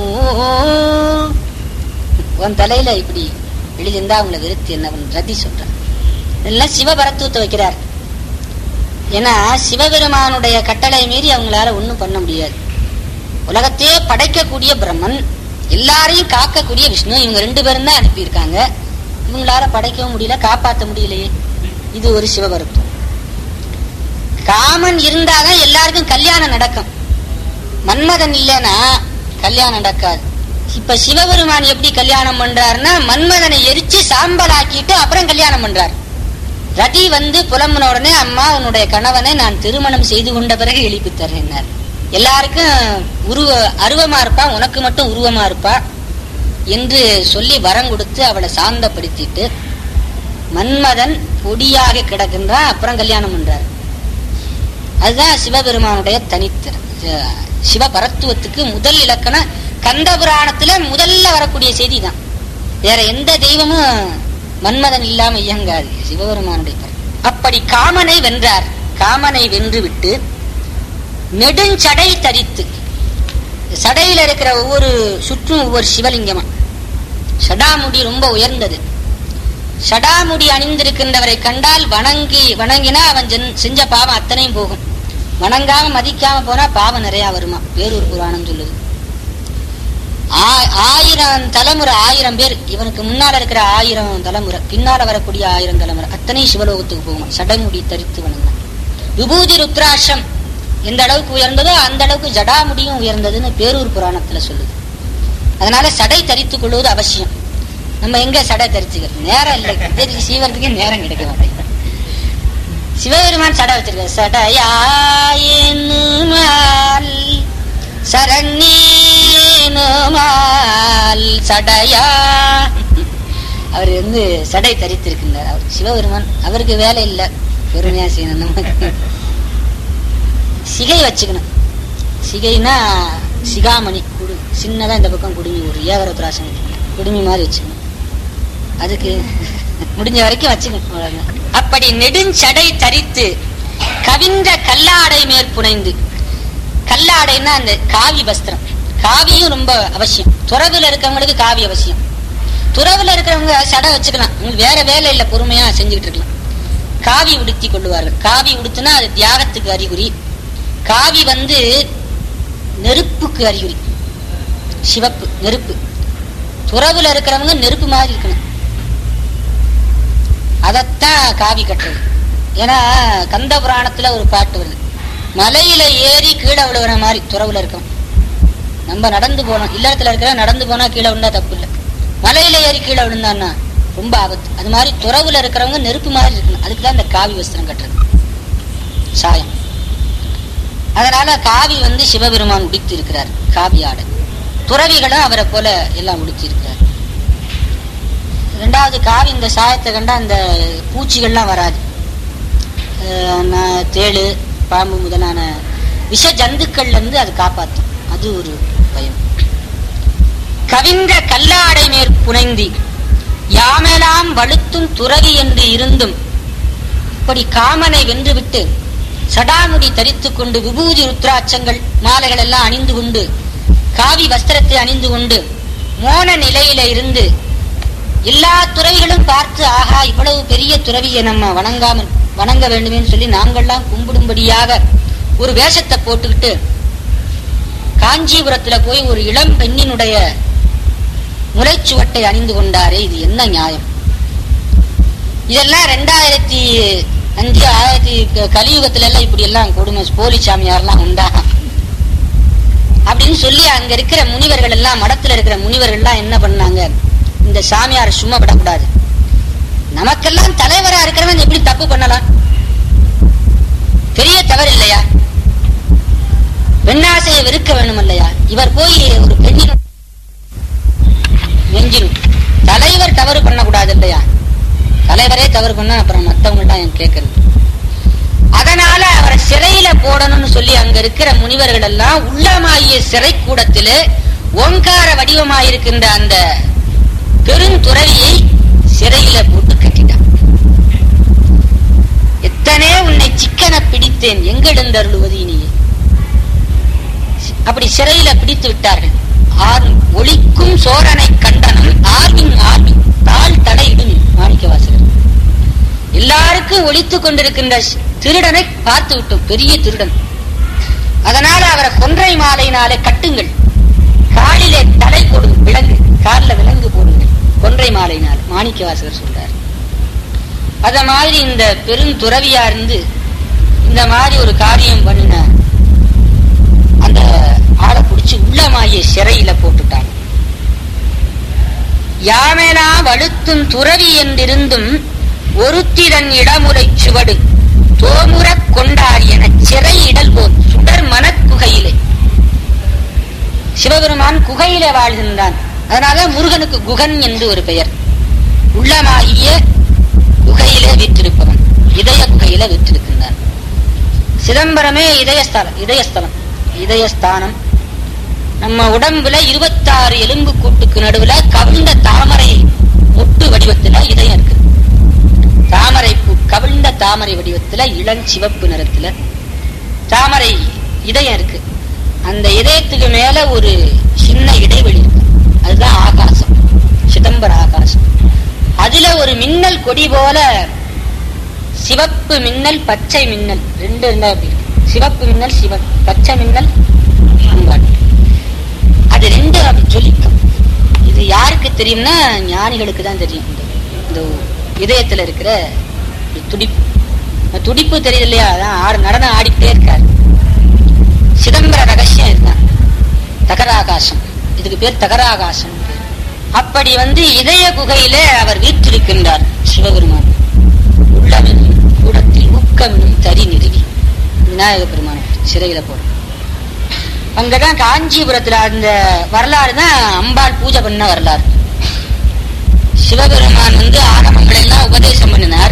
உன் தலையில இப்படி எழுதியிருந்தா அவங்கள வெறுத்து என்ன ரத்தி சொல்றான் எல்லாம் சிவபரத்துவத்தை வைக்கிறார் ஏன்னா சிவபெருமானுடைய கட்டளை மீறி அவங்களால ஒண்ணும் பண்ண முடியாது உலகத்தையே படைக்கக்கூடிய பிரம்மன் எல்லாரையும் காக்கக்கூடிய விஷ்ணு இவங்க ரெண்டு பேரும் தான் அனுப்பியிருக்காங்க இவங்களால படைக்கவும் முடியல காப்பாற்ற முடியலையே இது ஒரு சிவபரத்துவம் காமன் இருந்தாதான் எல்லாருக்கும் கல்யாணம் நடக்கும் மன்மதன் இல்லைன்னா கல்யாணம் நடக்காது இப்ப சிவபெருமான் எப்படி கல்யாணம் பண்றாருன்னா மன்மதனை எரிச்சு சாம்பலாக்கிட்டு அப்புறம் கல்யாணம் பண்றார் ரதி வந்து புலம்புன உடனே அம்மா உன்னுடைய கணவனை நான் திருமணம் செய்து கொண்ட பிறகு எழுப்பி தர்றேன்னார் எல்லாருக்கும் உருவ அருவமா இருப்பா உனக்கு மட்டும் உருவமா இருப்பா என்று சொல்லி வரம் கொடுத்து அவளை சாந்தப்படுத்திட்டு மன்மதன் பொடியாக கிடக்கின்றான் அப்புறம் கல்யாணம் பண்றார் அதுதான் சிவபெருமானுடைய தனித்திறன் சிவபரத்துவத்துக்கு முதல் இலக்கணம் கந்த புராணத்துல முதல்ல வரக்கூடிய செய்தி தான் வேற எந்த தெய்வமும் மன்மதன் இல்லாம இயங்காது சிவபெருமானுடைய பரம். அப்படி காமனை வென்றார் காமனை வென்று விட்டு நெடுஞ்சடை தரித்து சடையில இருக்கிற ஒவ்வொரு சுற்றும் ஒவ்வொரு சிவலிங்கமா சடாமுடி ரொம்ப உயர்ந்தது சடாமுடி அணிந்திருக்கின்றவரை கண்டால் வணங்கி வணங்கினா அவன் ஜென்- செஞ்ச பாவம் அத்தனையும் போகும் வணங்காம மதிக்காம போனா பாவம் நிறைய வருமா வேறொரு புராணம் சொல்லுது ஆ- ஆயிரம் தலைமுறை ஆயிரம் பேர் இவனுக்கு முன்னால இருக்கிற ஆயிரம் தலைமுறை பின்னால வரக்கூடிய ஆயிரம் தலைமுறை அத்தனையும் சிவலோகத்துக்கு போகும் சடைமுடி தரித்து வணங்கினான் விபூதி ருத்ராட்சம் எந்த அளவுக்கு உயர்ந்ததோ அந்த அளவுக்கு ஜடாமுடியும் உயர்ந்ததுன்னு பேரூர் புராணத்துல சொல்லுது அதனால சடை தரித்துக் கொள்வது அவசியம் நம்ம எங்க சடை தரிச்சுக்கிறது நேரம் இல்லை இதுக்கு சீவரத்துக்கே நேரம் கிடைக்க மாட்டேங்குது சிவபெருமான் சடை வச்சிருக்காரு சடையாயினுமால் சரண்யேனுமால் சடையா அவர் வந்து சடை தரித்திருக்கின்றார் அவர் சிவபெருமான் அவருக்கு வேலை இல்லை பொறுமையா செய்யணும் நமக்கு சிகை வச்சுக்கணும் சிகைனா சிகாமணி குடு சின்னதா இந்த பக்கம் குடுமி ஒரு ஏவரத்ராசம் குடுமி மாதிரி வச்சுக்கணும் அதுக்கு முடிஞ்ச வரைக்கும் வச்சுக்கணும் அவ்வளவுதான். அப்படி நெடுஞ்சடை தரித்து கவின்ற கல்லாடை மேற்புனைந்து கல்லாடைன்னா அந்த காவி வஸ்திரம் காவியும் ரொம்ப அவசியம் துறவுல இருக்கவங்களுக்கு காவி அவசியம் துறவுல இருக்கிறவங்க சடை வச்சுக்கலாம் உங்களுக்கு வேற வேலை இல்ல பொறுமையா செஞ்சுக்கிட்டு இருக்கலாம் காவி உடுத்தி கொள்ளுவார்கள் காவி உடுத்துனா அது தியாகத்துக்கு அறிகுறி காவி வந்து நெருப்புக்கு அறிகுறி சிவப்பு நெருப்பு துறவுல இருக்கிறவங்க நெருப்பு மாதிரி இருக்கணும் அதத்தான் காவி கட்டுறது ஏன்னா கந்த புராணத்துல ஒரு பாட்டு வருது மலையில ஏறி கீழே விழுவுற மாதிரி துறவுல இருக்கும் நம்ம நடந்து போனோம் இல்லத்துல இருக்கிற நடந்து போனா கீழே விழுந்தா தப்பு இல்லை மலையில ஏறி கீழே விழுந்தான்னா ரொம்ப ஆபத்து அது மாதிரி துறவுல இருக்கிறவங்க நெருப்பு மாதிரி இருக்கணும் அதுக்கு தான் இந்த காவி வஸ்திரம் கட்டுறது சாயம் அதனால காவி வந்து சிவபெருமான் உடுத்தி இருக்கிறார் காவி ஆடை துறவிகளும் அவரை போல எல்லாம் உடுத்தி இருக்கிறார் ரெண்டாவது காவி இந்த சாயத்தை கண்டா அந்த பூச்சிகள்லாம் வராது அஹ் ந- தேளு பாம்பு முதலான விஷ ஜந்துக்கள்ல இருந்து அது காப்பாற்றும் அது ஒரு பயம் கவின்ற கல்லாடை மேற் புனைந்தி யாமெலாம் வலுத்தும் துறவி என்று இருந்தும் இப்படி காமனை வென்றுவிட்டு சடாமுடி தரித்துக் கொண்டு விபூதி ருத்ராட்சங்கள் மாலைகள் எல்லாம் அணிந்து கொண்டு காவி வஸ்திரத்தை அணிந்து கொண்டு மோன நிலையில இருந்து எல்லா துறவிகளும் பார்த்து ஆஹா இவ்வளவு பெரிய துறவியை நம்ம வணங்காமல் வணங்க வேண்டுமேன்னு சொல்லி நாங்கள்லாம் கும்பிடும்படியாக ஒரு வேஷத்தை போட்டுக்கிட்டு காஞ்சிபுரத்துல போய் ஒரு இளம் பெண்ணினுடைய முளைச்சுவட்டை அணிந்து கொண்டாரே இது என்ன நியாயம் இதெல்லாம் ரெண்டாயிரத்தி அஞ்சு ஆயிரத்தி க- கலியுகத்துல எல்லாம் இப்படி எல்லாம் கொடுமை போலி சாமியார்லாம் உண்டா அப்படின்னு சொல்லி அங்க இருக்கிற முனிவர்கள் எல்லாம் மடத்துல இருக்கிற முனிவர்கள் எல்லாம் என்ன பண்ணாங்க இந்த சாமியாரை சும்மா விடக்கூடாது நமக்கெல்லாம் தலைவரா இருக்கிறவன் எப்படி தப்பு பண்ணலாம் பெரிய தவறு இல்லையா பெண்ணாசையை வெறுக்க வேணும் இல்லையா இவர் போய் ஒரு பெண்ணின் நெஞ்சில் தலைவர் தவறு பண்ணக்கூடாது இல்லையா தலைவரே தவறு பண்ணா அப்புறம் மத்தவங்க எல்லாம் ஏன் கேட்கறது அதனால அவரை சிறையில போடணும்னு சொல்லி அங்க இருக்கிற முனிவர்கள் எல்லாம் உள்ளமாகிய சிறை கூடத்திலே ஓங்கார வடிவமாயிருக்கின்ற அந்த பெருந்துறவியை சிறையில போட்டு கட்டிட்டான் எத்தனை உன்னை சிக்கன பிடித்தேன் எங்கெழுந்தருளுவது இனியே அப்படி சிறையில பிடித்து விட்டார்கள் ஆர் ஒளிக்கும் சோரனை கண்டனம் ஆர்வின் ஆர்வின் தாழ் தடையிடும் மாணிக்க வாசகர் எல்லாருக்கும் ஒளித்துக் கொண்டிருக்கின்ற திருடனை பார்த்து விட்டோம் பெரிய திருடன் அதனால அவரை கொன்றை மாலையினாலே கட்டுங்கள் காலிலே தலை கொடுங்க விலங்கு காலில் விலங்கு போடுங்கள் கொன்றை மாலையினால் மாணிக்க வாசகர் சொல்றார் அத மாதிரி இந்த பெருந்துறவியா இருந்து இந்த மாதிரி ஒரு காரியம் பண்ணின அந்த ஆளை பிடிச்சு உள்ளமாகிய சிறையில போட்டுட்டாங்க யாமெனா வலுத்தும் துறவி என்றிருந்தும் ஒருத்திரன் இடமுறை சுவடு தோமுறக் கொண்டார் என சிறை இடல் போல் சுடர் மனக்குகையிலே சிவபெருமான் குகையிலே வாழ்கின்றான் அதனால முருகனுக்கு குகன் என்று ஒரு பெயர் உள்ளமாகிய குகையிலே வீற்றிருப்பவன் இதய குகையில வீற்றிருக்கின்றான் சிதம்பரமே இதயஸ்தலம் இதயஸ்தலம் இதயஸ்தானம் நம்ம உடம்புல இருபத்தாறு எலும்பு கூட்டுக்கு நடுவுல கவிழ்ந்த தாமரை முட்டு வடிவத்துல இதயம் இருக்கு தாமரை பூ கவிழ்ந்த தாமரை வடிவத்துல இளஞ்சிவப்பு நிறத்துல தாமரை இதயம் இருக்கு அந்த இதயத்துக்கு மேல ஒரு சின்ன இடைவெளி இருக்கு அதுதான் ஆகாசம் சிதம்பர ஆகாசம் அதுல ஒரு மின்னல் கொடி போல சிவப்பு மின்னல் பச்சை மின்னல் ரெண்டு இருந்தா அப்படி இருக்கு. சிவப்பு மின்னல் சிவ பச்சை மின்னல் அம்பாள் அது ரெண்டு அப்படி ஜொலிக்கும் இது யாருக்கு தெரியும்னா ஞானிகளுக்கு தான் தெரியும் இந்த இந்த இதயத்துல இருக்கிற இந்த துடிப்பு இந்த துடிப்பு தெரியுது இல்லையா அதான் ஆடு நடனம் ஆடிக்கிட்டே இருக்காரு சிதம்பர ரகசியம் இதுதான் தகராகாசம் இதுக்கு பேர் தகராகாசம் பேர். அப்படி வந்து இதய குகையிலே அவர் வீற்றிருக்கின்றார் சிவபெருமான் உள்ளமெனும் கூடத்தில் ஊக்கமெனும் தறி நிறுவி விநாயக பெருமான் சிறையில போற அங்கதான் காஞ்சிபுரத்துல அந்த வரலாறு தான் அம்பாள் பூஜை பண்ண வரலாறு சிவபெருமான் வந்து ஆகமங்களை எல்லாம் உபதேசம் பண்ணினார்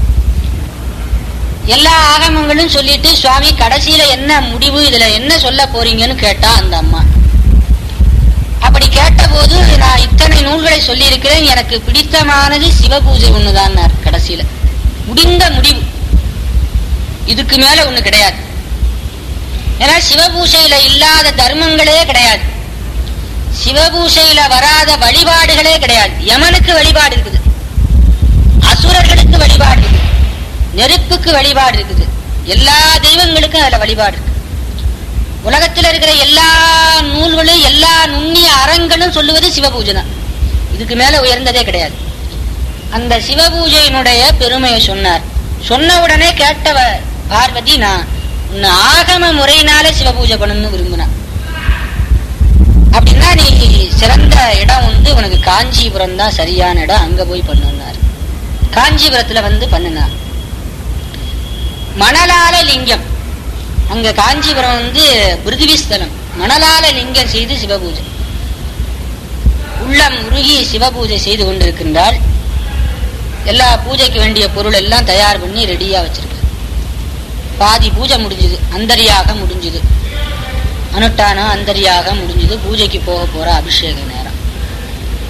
எல்லா ஆகமங்களும் சொல்லிட்டு சுவாமி கடைசியில என்ன முடிவு இதுல என்ன சொல்ல போறீங்கன்னு கேட்டா அந்த அம்மா அப்படி கேட்டபோது நான் இத்தனை நூல்களை சொல்லியிருக்கிறேன் எனக்கு பிடித்தமானது சிவபூஜை ஒண்ணுதான் கடைசியில முடிந்த முடிவு இதுக்கு மேல ஒண்ணு கிடையாது ஏன்னா சிவபூசையில இல்லாத தர்மங்களே கிடையாது சிவபூசையில வராத வழிபாடுகளே கிடையாது யமனுக்கு வழிபாடு இருக்குது அசுரர்களுக்கு வழிபாடு இருக்குது நெருப்புக்கு வழிபாடு இருக்குது எல்லா தெய்வங்களுக்கும் அதுல வழிபாடு இருக்கு உலகத்தில் இருக்கிற எல்லா நூல்களும் எல்லா நுண்ணிய அறங்களும் சொல்லுவது சிவபூஜை தான் இதுக்கு மேல உயர்ந்ததே கிடையாது அந்த சிவபூஜையினுடைய பெருமையை சொன்னார் சொன்ன உடனே கேட்டவ பார்வதி நான் உன்னை ஆகம முறையினாலே சிவபூஜை பண்ணணும்னு விரும்பினான் அப்படின்னா நீ சிறந்த இடம் வந்து உனக்கு காஞ்சிபுரம் தான் சரியான இடம் அங்க போய் பண்ணுனார் காஞ்சிபுரத்துல வந்து பண்ணினார் மணலால லிங்கம் அங்க காஞ்சிபுரம் வந்து பிருத்திவிஸ்தலம் மணலால லிங்கம் செய்து சிவபூஜை உள்ளம் உருகி சிவபூஜை செய்து கொண்டிருக்கின்றாள் எல்லா பூஜைக்கு வேண்டிய பொருள் எல்லாம் தயார் பண்ணி ரெடியா வச்சிருக்கு பாதி பூஜை முடிஞ்சுது அந்தரியாக முடிஞ்சுது அனுட்டானம் அந்தரியாக முடிஞ்சுது பூஜைக்கு போக போற அபிஷேக நேரம்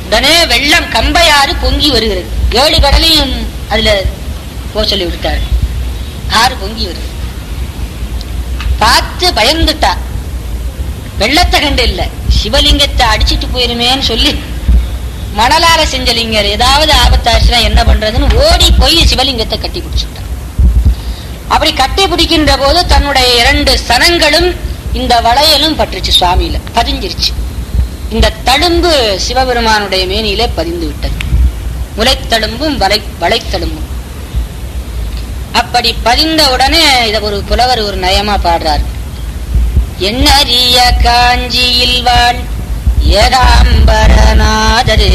உடனே வெள்ளம் கம்பையாறு பொங்கி வருகிறது ஏழு கடலையும் அதுல போ சொல்லி விட்டார் ஆறு பொங்கி வருது பார்த்து பயந்துட்டா வெள்ளத்தை கண்டு இல்ல சிவலிங்கத்தை அடிச்சிட்டு போயிருமேன்னு சொல்லி மணலால செஞ்ச லிங்கர் ஏதாவது ஆபத்தாச்சுன்னா என்ன பண்றதுன்னு ஓடி போய் சிவலிங்கத்தை கட்டி பிடிச்சுட்டான் அப்படி கட்டி பிடிக்கின்ற போது தன்னுடைய இரண்டு சனங்களும் இந்த வளையலும் பட்டுச்சு சுவாமியில பதிஞ்சிருச்சு இந்த தழும்பு சிவபெருமானுடைய மேனியிலே பதிந்து விட்டது முளைத்தழும்பும் வலை வளைத்தழும்பும் அப்படி பதிந்த உடனே இத ஒரு புலவர் ஒரு நயமா பாடுறார் எண்ணறிய காஞ்சியில் வாழ் ஏகாம்பரநாதரே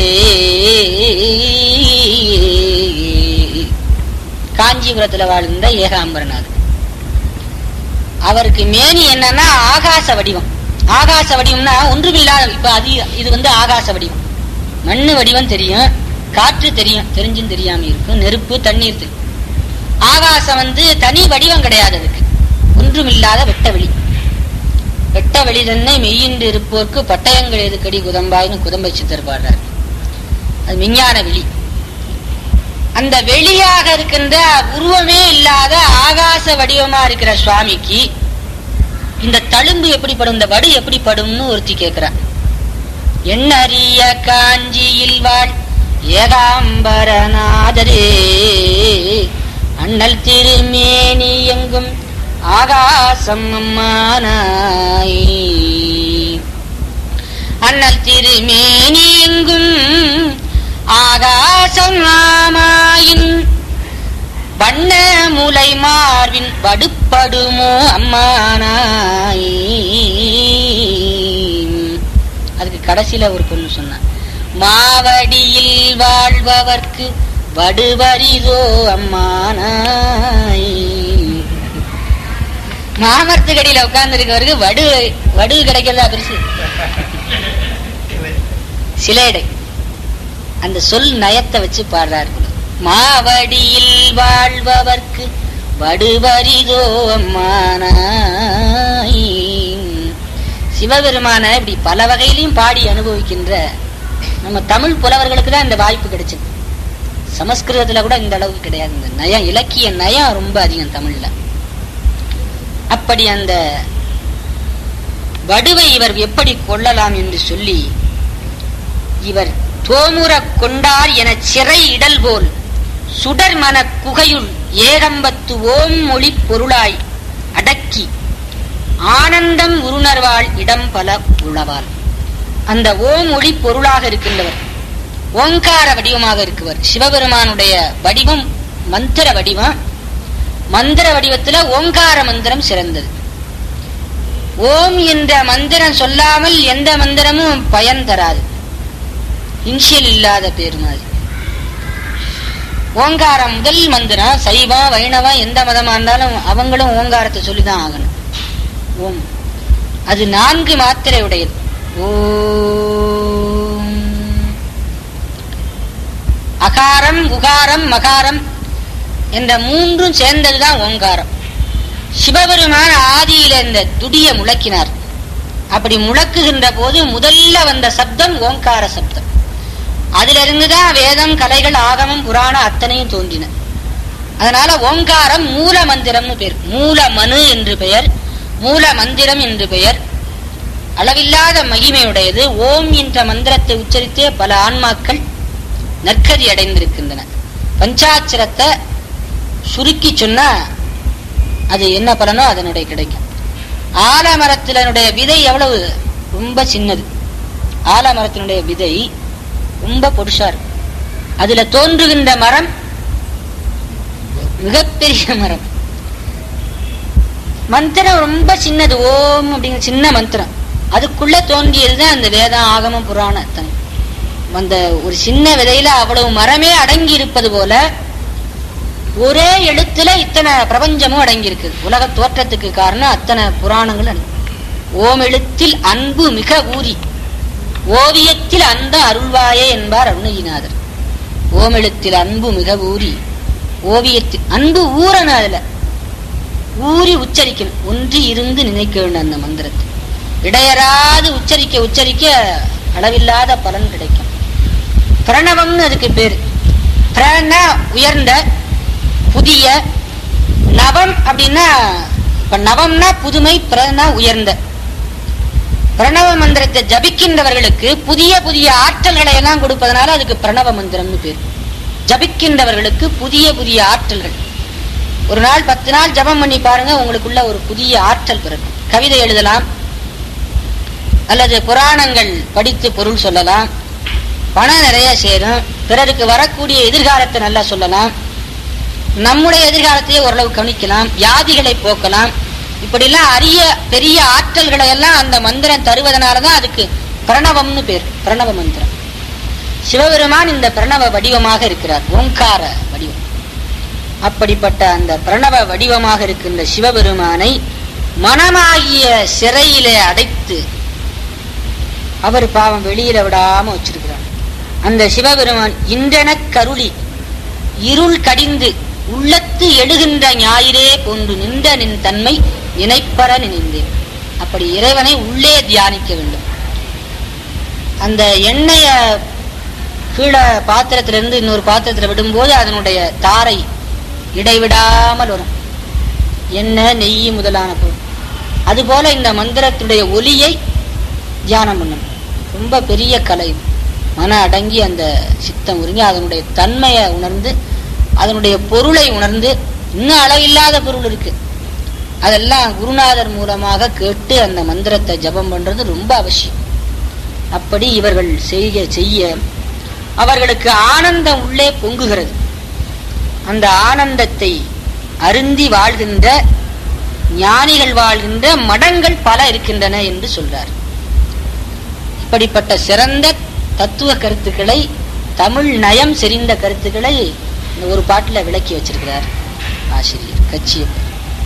காஞ்சிபுரத்துல வாழ்ந்த ஏகாம்பரநாதர் அவருக்கு மேனி என்னன்னா ஆகாச வடிவம் ஆகாச வடிவம்னா ஒன்றுமில்லாத இப்ப அது இது வந்து ஆகாச வடிவம் மண்ணு வடிவம் தெரியும் காற்று தெரியும் தெரிஞ்சும் தெரியாம இருக்கும் நெருப்பு தண்ணீர் தெரியும் ஆகாசம் வந்து தனி வடிவம் கிடையாது அதுக்கு ஒன்றுமில்லாத வெட்ட வெளி வெட்ட வெளி தன்னை மெய்யின்று இருப்போர்க்கு பட்டயங்கள் எதுக்கடி குதம்பாய்னு குதம்பை சித்தர் பாடுறார் அது விஞ்ஞான வெளி அந்த வெளியாக இருக்கின்ற உருவமே இல்லாத ஆகாச வடிவமா இருக்கிற சுவாமிக்கு இந்த தழும்பு எப்படிப்படும் இந்த வடு எப்படிப்படும்னு ஒருத்தி கேட்கிறார் எண்ணறிய காஞ்சியில் வாழ் ஏகாம்பரநாதரே அண்ணல் திருமேனி எங்கும் ஆகாசம் அம்மானாய் அண்ணல் திருமேனி எங்கும் ஆகாசம் ஆமாயின் வண்ண முலை மார்பின் வடுப்படுமோ அம்மானாய் அதுக்கு கடைசியில ஒரு பொண்ணு சொன்னான் மாவடியில் வாழ்பவர்க்கு வடுவரிதோ அம்மானாய் மாமரத்துக்கடியில உட்கார்ந்து இருக்கவருக்கு வடு வடு கிடைக்கிறதா பெருசு சிலேடை அந்த சொல் நயத்தை வச்சு பாடுறாரு மாவடியில் வாழ்பவர்க்கு வடுவரிதோ அம்மானாய் சிவபெருமான இப்படி பல வகையிலையும் பாடி அனுபவிக்கின்ற நம்ம தமிழ் புலவர்களுக்கு தான் இந்த வாய்ப்பு கிடைச்சது சமஸ்கிருதத்துல கூட இந்த அளவுக்கு கிடையாது இந்த நயம் இலக்கிய நயம் ரொம்ப அதிகம் தமிழ்ல அப்படி அந்த வடுவை இவர் எப்படி கொள்ளலாம் என்று சொல்லி இவர் தோமுற கொண்டார் என சிறை இடல் போல் சுடர் மன குகையுள் ஏகம்பத்து ஓம் மொழி பொருளாய் அடக்கி ஆனந்தம் உருணர்வாள் இடம் பல உளவாள் அந்த ஓம் ஒளி பொருளாக இருக்கின்றவர் ஓங்கார வடிவமாக இருக்குவர் சிவபெருமானுடைய வடிவம் மந்திர வடிவம் மந்திர வடிவத்துல ஓங்கார மந்திரம் சிறந்தது ஓம் என்ற மந்திரம் சொல்லாமல் எந்த மந்திரமும் பயன் தராது இன்ஷியல் இல்லாத பேர் மாதிரி ஓங்காரம் முதல் மந்திரம் சைவம் வைணவம் எந்த மதமா இருந்தாலும் அவங்களும் ஓங்காரத்தை சொல்லிதான் ஆகணும் ஓம் அது நான்கு மாத்திரை உடையது ஓம் அகாரம் உகாரம் மகாரம் என்ற மூன்றும் சேர்ந்ததுதான் ஓங்காரம் சிவபெருமான் ஆதியில இந்த துடிய முழக்கினார் அப்படி முழக்குகின்ற போது முதல்ல வந்த சப்தம் ஓங்கார சப்தம் அதுல இருந்துதான் வேதம் கலைகள் ஆகமம் புராணம் அத்தனையும் தோன்றின அதனால ஓங்காரம் மூல மந்திரம்னு பேர் மூல மனு என்று பெயர் மூல மந்திரம் என்று பெயர் அளவில்லாத மகிமையுடையது ஓம் என்ற மந்திரத்தை உச்சரித்தே பல ஆன்மாக்கள் நற்கதி அடைந்திருக்கின்றன பஞ்சாட்சரத்தை சுருக்கி சொன்னா அது என்ன பலனோ அதனுடைய கிடைக்கும் ஆலமரத்தினுடைய விதை எவ்வளவு ரொம்ப சின்னது ஆலமரத்தினுடைய விதை ரொம்ப பொடுசா இருக்கும் அதுல தோன்றுகின்ற மரம் மிகப்பெரிய மரம் மந்திரம் ரொம்ப சின்னது ஓம் அப்படிங்கிற சின்ன மந்திரம் அதுக்குள்ள தோன்றியதுதான் அந்த வேதம் ஆகமம் புராணம் அத்தனை அந்த ஒரு சின்ன விதையில அவ்வளவு மரமே அடங்கி இருப்பது போல ஒரே எழுத்துல இத்தனை பிரபஞ்சமும் அடங்கி இருக்கு உலக தோற்றத்துக்கு காரணம் அத்தனை புராணங்கள் அடங்கி ஓம் எழுத்தில் அன்பு மிக ஊறி ஓவியத்தில் அந்த அருள்வாயே என்பார் அருணகிரிநாதர் ஓமெழுத்தில் அன்பு மிக ஊறி ஓவியத்தில் அன்பு ஊறணும் அதுல ஊறி உச்சரிக்கணும் ஒன்றி இருந்து நினைக்க வேண்டும் அந்த மந்திரத்தை இடையராது உச்சரிக்க உச்சரிக்க அளவில்லாத பலன் கிடைக்கும் பிரணவம்னு அதுக்கு பேரு பிரண உயர்ந்த புதிய நவம் அப்படின்னா இப்ப நவம்னா புதுமை பிரண உயர்ந்த பிரணவ மந்திரத்தை ஜபிக்கின்றவர்களுக்கு புதிய புதிய ஆற்றல்களை எல்லாம் கொடுப்பதனால அதுக்கு பிரணவ மந்திரம்னு பேர் ஜபிக்கின்றவர்களுக்கு புதிய புதிய ஆற்றல்கள் ஒரு நாள் பத்து நாள் ஜபம் பண்ணி பாருங்க உங்களுக்குள்ள ஒரு புதிய ஆற்றல் பிறக்கும் கவிதை எழுதலாம் அல்லது புராணங்கள் படித்து பொருள் சொல்லலாம் பணம் நிறைய சேரும் பிறருக்கு வரக்கூடிய எதிர்காலத்தை நல்லா சொல்லலாம் நம்முடைய எதிர்காலத்தையே ஓரளவு கவனிக்கலாம் வியாதிகளை போக்கலாம் இப்படிலாம் அரிய பெரிய ஆற்றல்களை எல்லாம் அந்த மந்திரம் தருவதனாலதான் அதுக்கு பிரணவம்னு பேர் பிரணவ மந்திரம் சிவபெருமான் இந்த பிரணவ வடிவமாக இருக்கிறார் ஓங்கார வடிவம் அப்படிப்பட்ட அந்த பிரணவ வடிவமாக இருக்கின்ற சிவபெருமானை மனமாகிய சிறையிலே அடைத்து அவர் பாவம் வெளியில விடாம வச்சிருக்கிறார் அந்த சிவபெருமான் இன்றென கருளி இருள் கடிந்து உள்ளத்து எழுகின்ற ஞாயிறே போன்று நின்ற நின் தன்மை நினைப்பற நினைந்தேன் அப்படி இறைவனை உள்ளே தியானிக்க வேண்டும் அந்த எண்ணெய கீழே பாத்திரத்திலிருந்து இன்னொரு பாத்திரத்துல விடும்போது அதனுடைய தாரை இடைவிடாமல் வரும் எண்ணெய் நெய் முதலான பொருள் அதுபோல இந்த மந்திரத்துடைய ஒலியை தியானம் பண்ணணும் ரொம்ப பெரிய கலை இது. மன அடங்கி அந்த சித்தம் உருங்கி அதனுடைய தன்மையை உணர்ந்து அதனுடைய பொருளை உணர்ந்து இன்னும் அளவில்லாத பொருள் இருக்கு அதெல்லாம் குருநாதர் மூலமாக கேட்டு அந்த மந்திரத்தை ஜபம் பண்றது ரொம்ப அவசியம் அப்படி இவர்கள் செய்ய செய்ய அவர்களுக்கு ஆனந்தம் உள்ளே பொங்குகிறது அந்த ஆனந்தத்தை அருந்தி வாழ்கின்ற ஞானிகள் வாழ்கின்ற மடங்கள் பல இருக்கின்றன என்று சொல்றார் இப்படிப்பட்ட சிறந்த தத்துவ கருத்துக்களை தமிழ் நயம் செறிந்த கருத்துக்களை இந்த ஒரு பாட்டுல விளக்கி வச்சிருக்கிறார் ஆசிரியர் கச்சியப்பர்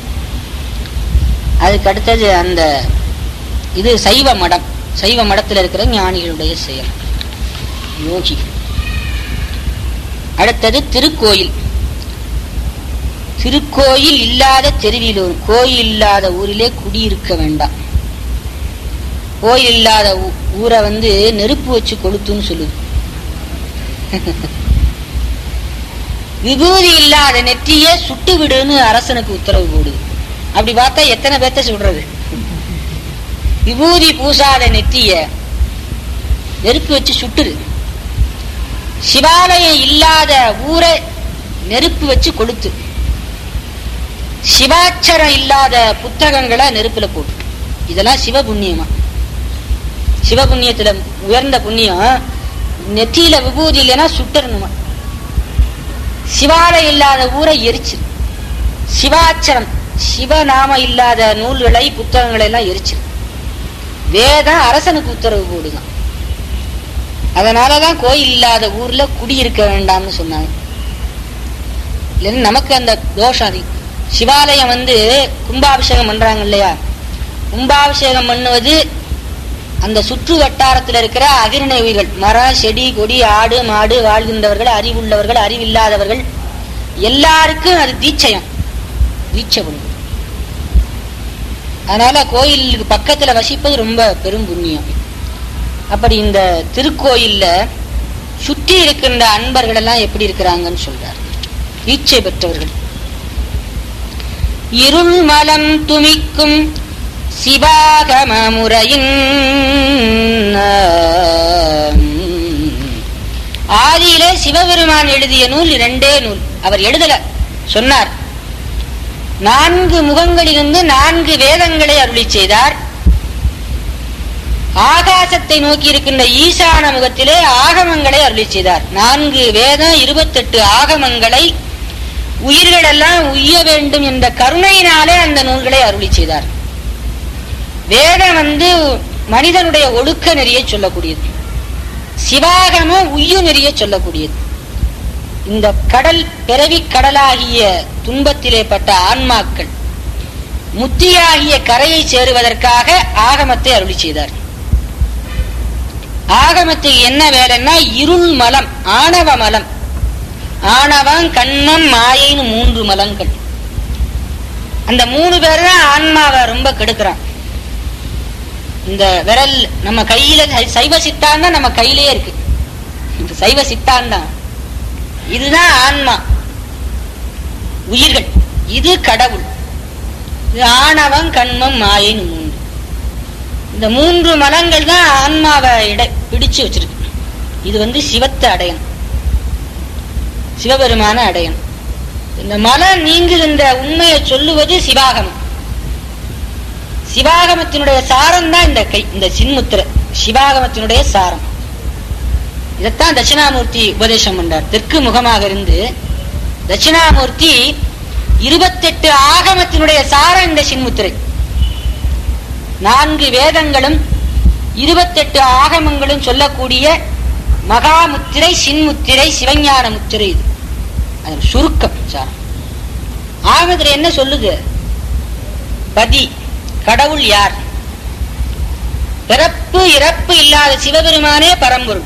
அதுக்கு அடுத்தது அந்த இது சைவ மடம் சைவ மடத்தில் இருக்கிற ஞானிகளுடைய செயல் யோகி அடுத்தது திருக்கோயில் திருக்கோயில் இல்லாத தெருவில் ஒரு கோயில் இல்லாத ஊரிலே குடியிருக்க வேண்டாம் கோயில் இல்லாத ஊ- ஊரை வந்து நெருப்பு வச்சு கொளுத்துன்னு சொல்லுது விபூதி இல்லாத நெற்றியே சுட்டு விடுன்னு அரசனுக்கு உத்தரவு போடுது அப்படி பார்த்தா எத்தனை பேர்த்த சுடுறது விபூதி பூசாத நெற்றிய நெருப்பு வச்சு சுட்டுரு சிவாலயம் இல்லாத ஊரை நெருப்பு வச்சு கொளுத்து சிவாட்சரம் இல்லாத புத்தகங்களை நெருப்புல போட்டு இதெல்லாம் சிவபுண்ணியமா சிவபுண்ணியத்துல உயர்ந்த புண்ணியம் நெற்றியில விபூதி இல்லைன்னா சுட்டரணுமா சிவாலயம் இல்லாத ஊரை எரிச்சு சிவாட்சரம் சிவநாம இல்லாத நூல்களை புத்தகங்களை எல்லாம் எரிச்சு வேதம் அரசனுக்கு உத்தரவு போடுதான் அதனாலதான் கோயில் இல்லாத ஊர்ல குடியிருக்க வேண்டாம்னு சொன்னாங்க இல்லைன்னா நமக்கு அந்த தோஷம் அதிகம் சிவாலயம் வந்து கும்பாபிஷேகம் பண்றாங்க இல்லையா கும்பாபிஷேகம் பண்ணுவது அந்த சுற்று வட்டாரத்தில் இருக்கிற அகிரண உயிர்கள் மரம் செடி கொடி ஆடு மாடு வாழ்கின்றவர்கள் அறிவுள்ளவர்கள் அறிவில்லாதவர்கள் எல்லாருக்கும் அது தீட்சயம் தீட்சை பண்ணுது அதனால கோயிலுக்கு பக்கத்துல வசிப்பது ரொம்ப பெரும் புண்ணியம் அப்படி இந்த திருக்கோயில்ல சுற்றி இருக்கின்ற அன்பர்கள் எல்லாம் எப்படி இருக்கிறாங்கன்னு சொல்றார் தீட்சை பெற்றவர்கள் இருள் மலம் துமிக்கும் சிவாகம முறையின் ஆதியிலே சிவபெருமான் எழுதிய நூல் இரண்டே நூல் அவர் எழுதல சொன்னார் நான்கு முகங்களிலிருந்து நான்கு வேதங்களை அருளி செய்தார் ஆகாசத்தை நோக்கி இருக்கின்ற ஈசான முகத்திலே ஆகமங்களை அருளி செய்தார் நான்கு வேதம் இருபத்தெட்டு ஆகமங்களை உயிர்களெல்லாம் உய்ய வேண்டும் என்ற கருணையினாலே அந்த நூல்களை அருளி செய்தார் வேதம் வந்து மனிதனுடைய ஒழுக்க நெறியை சொல்லக்கூடியது சிவாகமம் உய்யு நெறியை சொல்லக்கூடியது இந்த கடல் பிறவி கடலாகிய துன்பத்திலே பட்ட ஆன்மாக்கள் முத்தியாகிய கரையை சேருவதற்காக ஆகமத்தை அருளி செய்தார் ஆகமத்துக்கு என்ன வேலைன்னா இருள் மலம் ஆணவ மலம் ஆணவம் கண்ணம் மாயைன்னு மூன்று மலங்கள் அந்த மூணு பேர் தான் ஆன்மாவை ரொம்ப கெடுக்கிறான் இந்த விரல் நம்ம கையில சை- சைவ சித்தாந்தம் நம்ம கையிலேயே இருக்கு இது சைவ சித்தாந்தம் இதுதான் ஆன்மா உயிர்கள் இது கடவுள் இது ஆணவம் கண்மம் மாயைன்னு மூன்று இந்த மூன்று மலங்கள் தான் ஆன்மாவை இட பிடிச்சு வச்சிருக்கு இது வந்து சிவத்தை அடையணும் சிவபெருமான அடையணும் இந்த மலம் நீங்குகின்ற உண்மையை சொல்லுவது சிவாகமம் சிவாகமத்தினுடைய சாரம் தான் இந்த கை இந்த சின்முத்திரை சிவாகமத்தினுடைய சாரம் இதைத்தான் தட்சிணாமூர்த்தி உபதேசம் பண்றார் தெற்கு முகமாக இருந்து தட்சிணாமூர்த்தி இருபத்தெட்டு ஆகமத்தினுடைய சாரம் இந்த சின்முத்திரை நான்கு வேதங்களும் இருபத்தெட்டு ஆகமங்களும் சொல்லக்கூடிய மகாமுத்திரை சின்முத்திரை சிவஞான முத்திரை இது அதன் சுருக்கம் சார் ஆகமத்தில் என்ன சொல்லுது பதி கடவுள் யார் பிறப்பு இறப்பு இல்லாத சிவபெருமானே பரம்பொருள்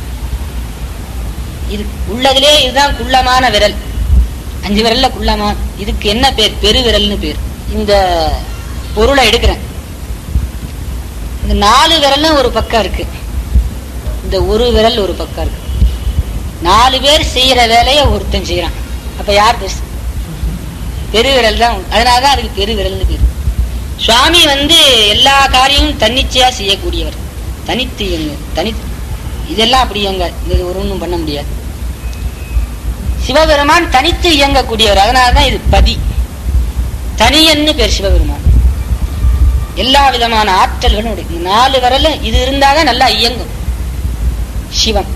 இது உள்ளதிலே இதுதான் குள்ளமான விரல் அஞ்சு விரல்ல குள்ளமா இதுக்கு என்ன பேர் பெருவிரல்னு பேர் இந்த பொருளை எடுக்கிறேன் இந்த நாலு விரலும் ஒரு பக்கம் இருக்கு இந்த ஒரு விரல் ஒரு பக்கம் இருக்கு நாலு பேர் செய்யற வேலையை ஒருத்தன் செய்யறான் அப்ப யார் பெருசு பெருவிரல் தான் அதனாலதான் அதுக்கு பெருவிரல்னு பேர் சுவாமி வந்து எல்லா காரியமும் தன்னிச்சையா செய்யக்கூடியவர் தனித்து இயங்க தனி இதெல்லாம் அப்படி இயங்க இது ஒரு ஒன்றும் பண்ண முடியாது சிவபெருமான் தனித்து இயங்கக்கூடியவர் அதனாலதான் இது பதி தனியன்னு பேர் சிவபெருமான் எல்லா விதமான ஆற்றல்களும் உடைய- இந்த நாலு விரலும் இது இருந்தாதான் நல்லா இயங்கும் சிவம்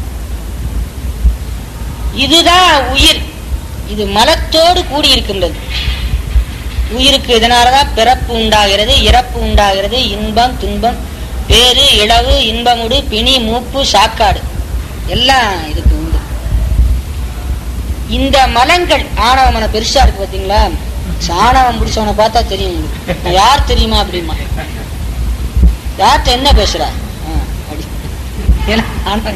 இதுதான் உயிர் இது மலத்தோடு கூடியிருக்கின்றது உயிருக்கு இதனாலதான் பிறப்பு உண்டாகிறது இறப்பு உண்டாகிறது இன்பம் துன்பம் பேரு இளவு இன்பமுடு பிணி மூப்பு சாக்காடு எல்லாம் இதுக்கு உண்டு இந்த மலங்கள் ஆணவ மனம் பெருசா இருக்கு பாத்தீங்களா சாணவம் பிடிச்சவனை பார்த்தா தெரியும் உங்களுக்கு. நான் யார் தெரியுமா அப்படிமா யார்கிட்ட என்ன பேசுறா ஆ, அப்படி. ஏன்னா, ஆணவம்.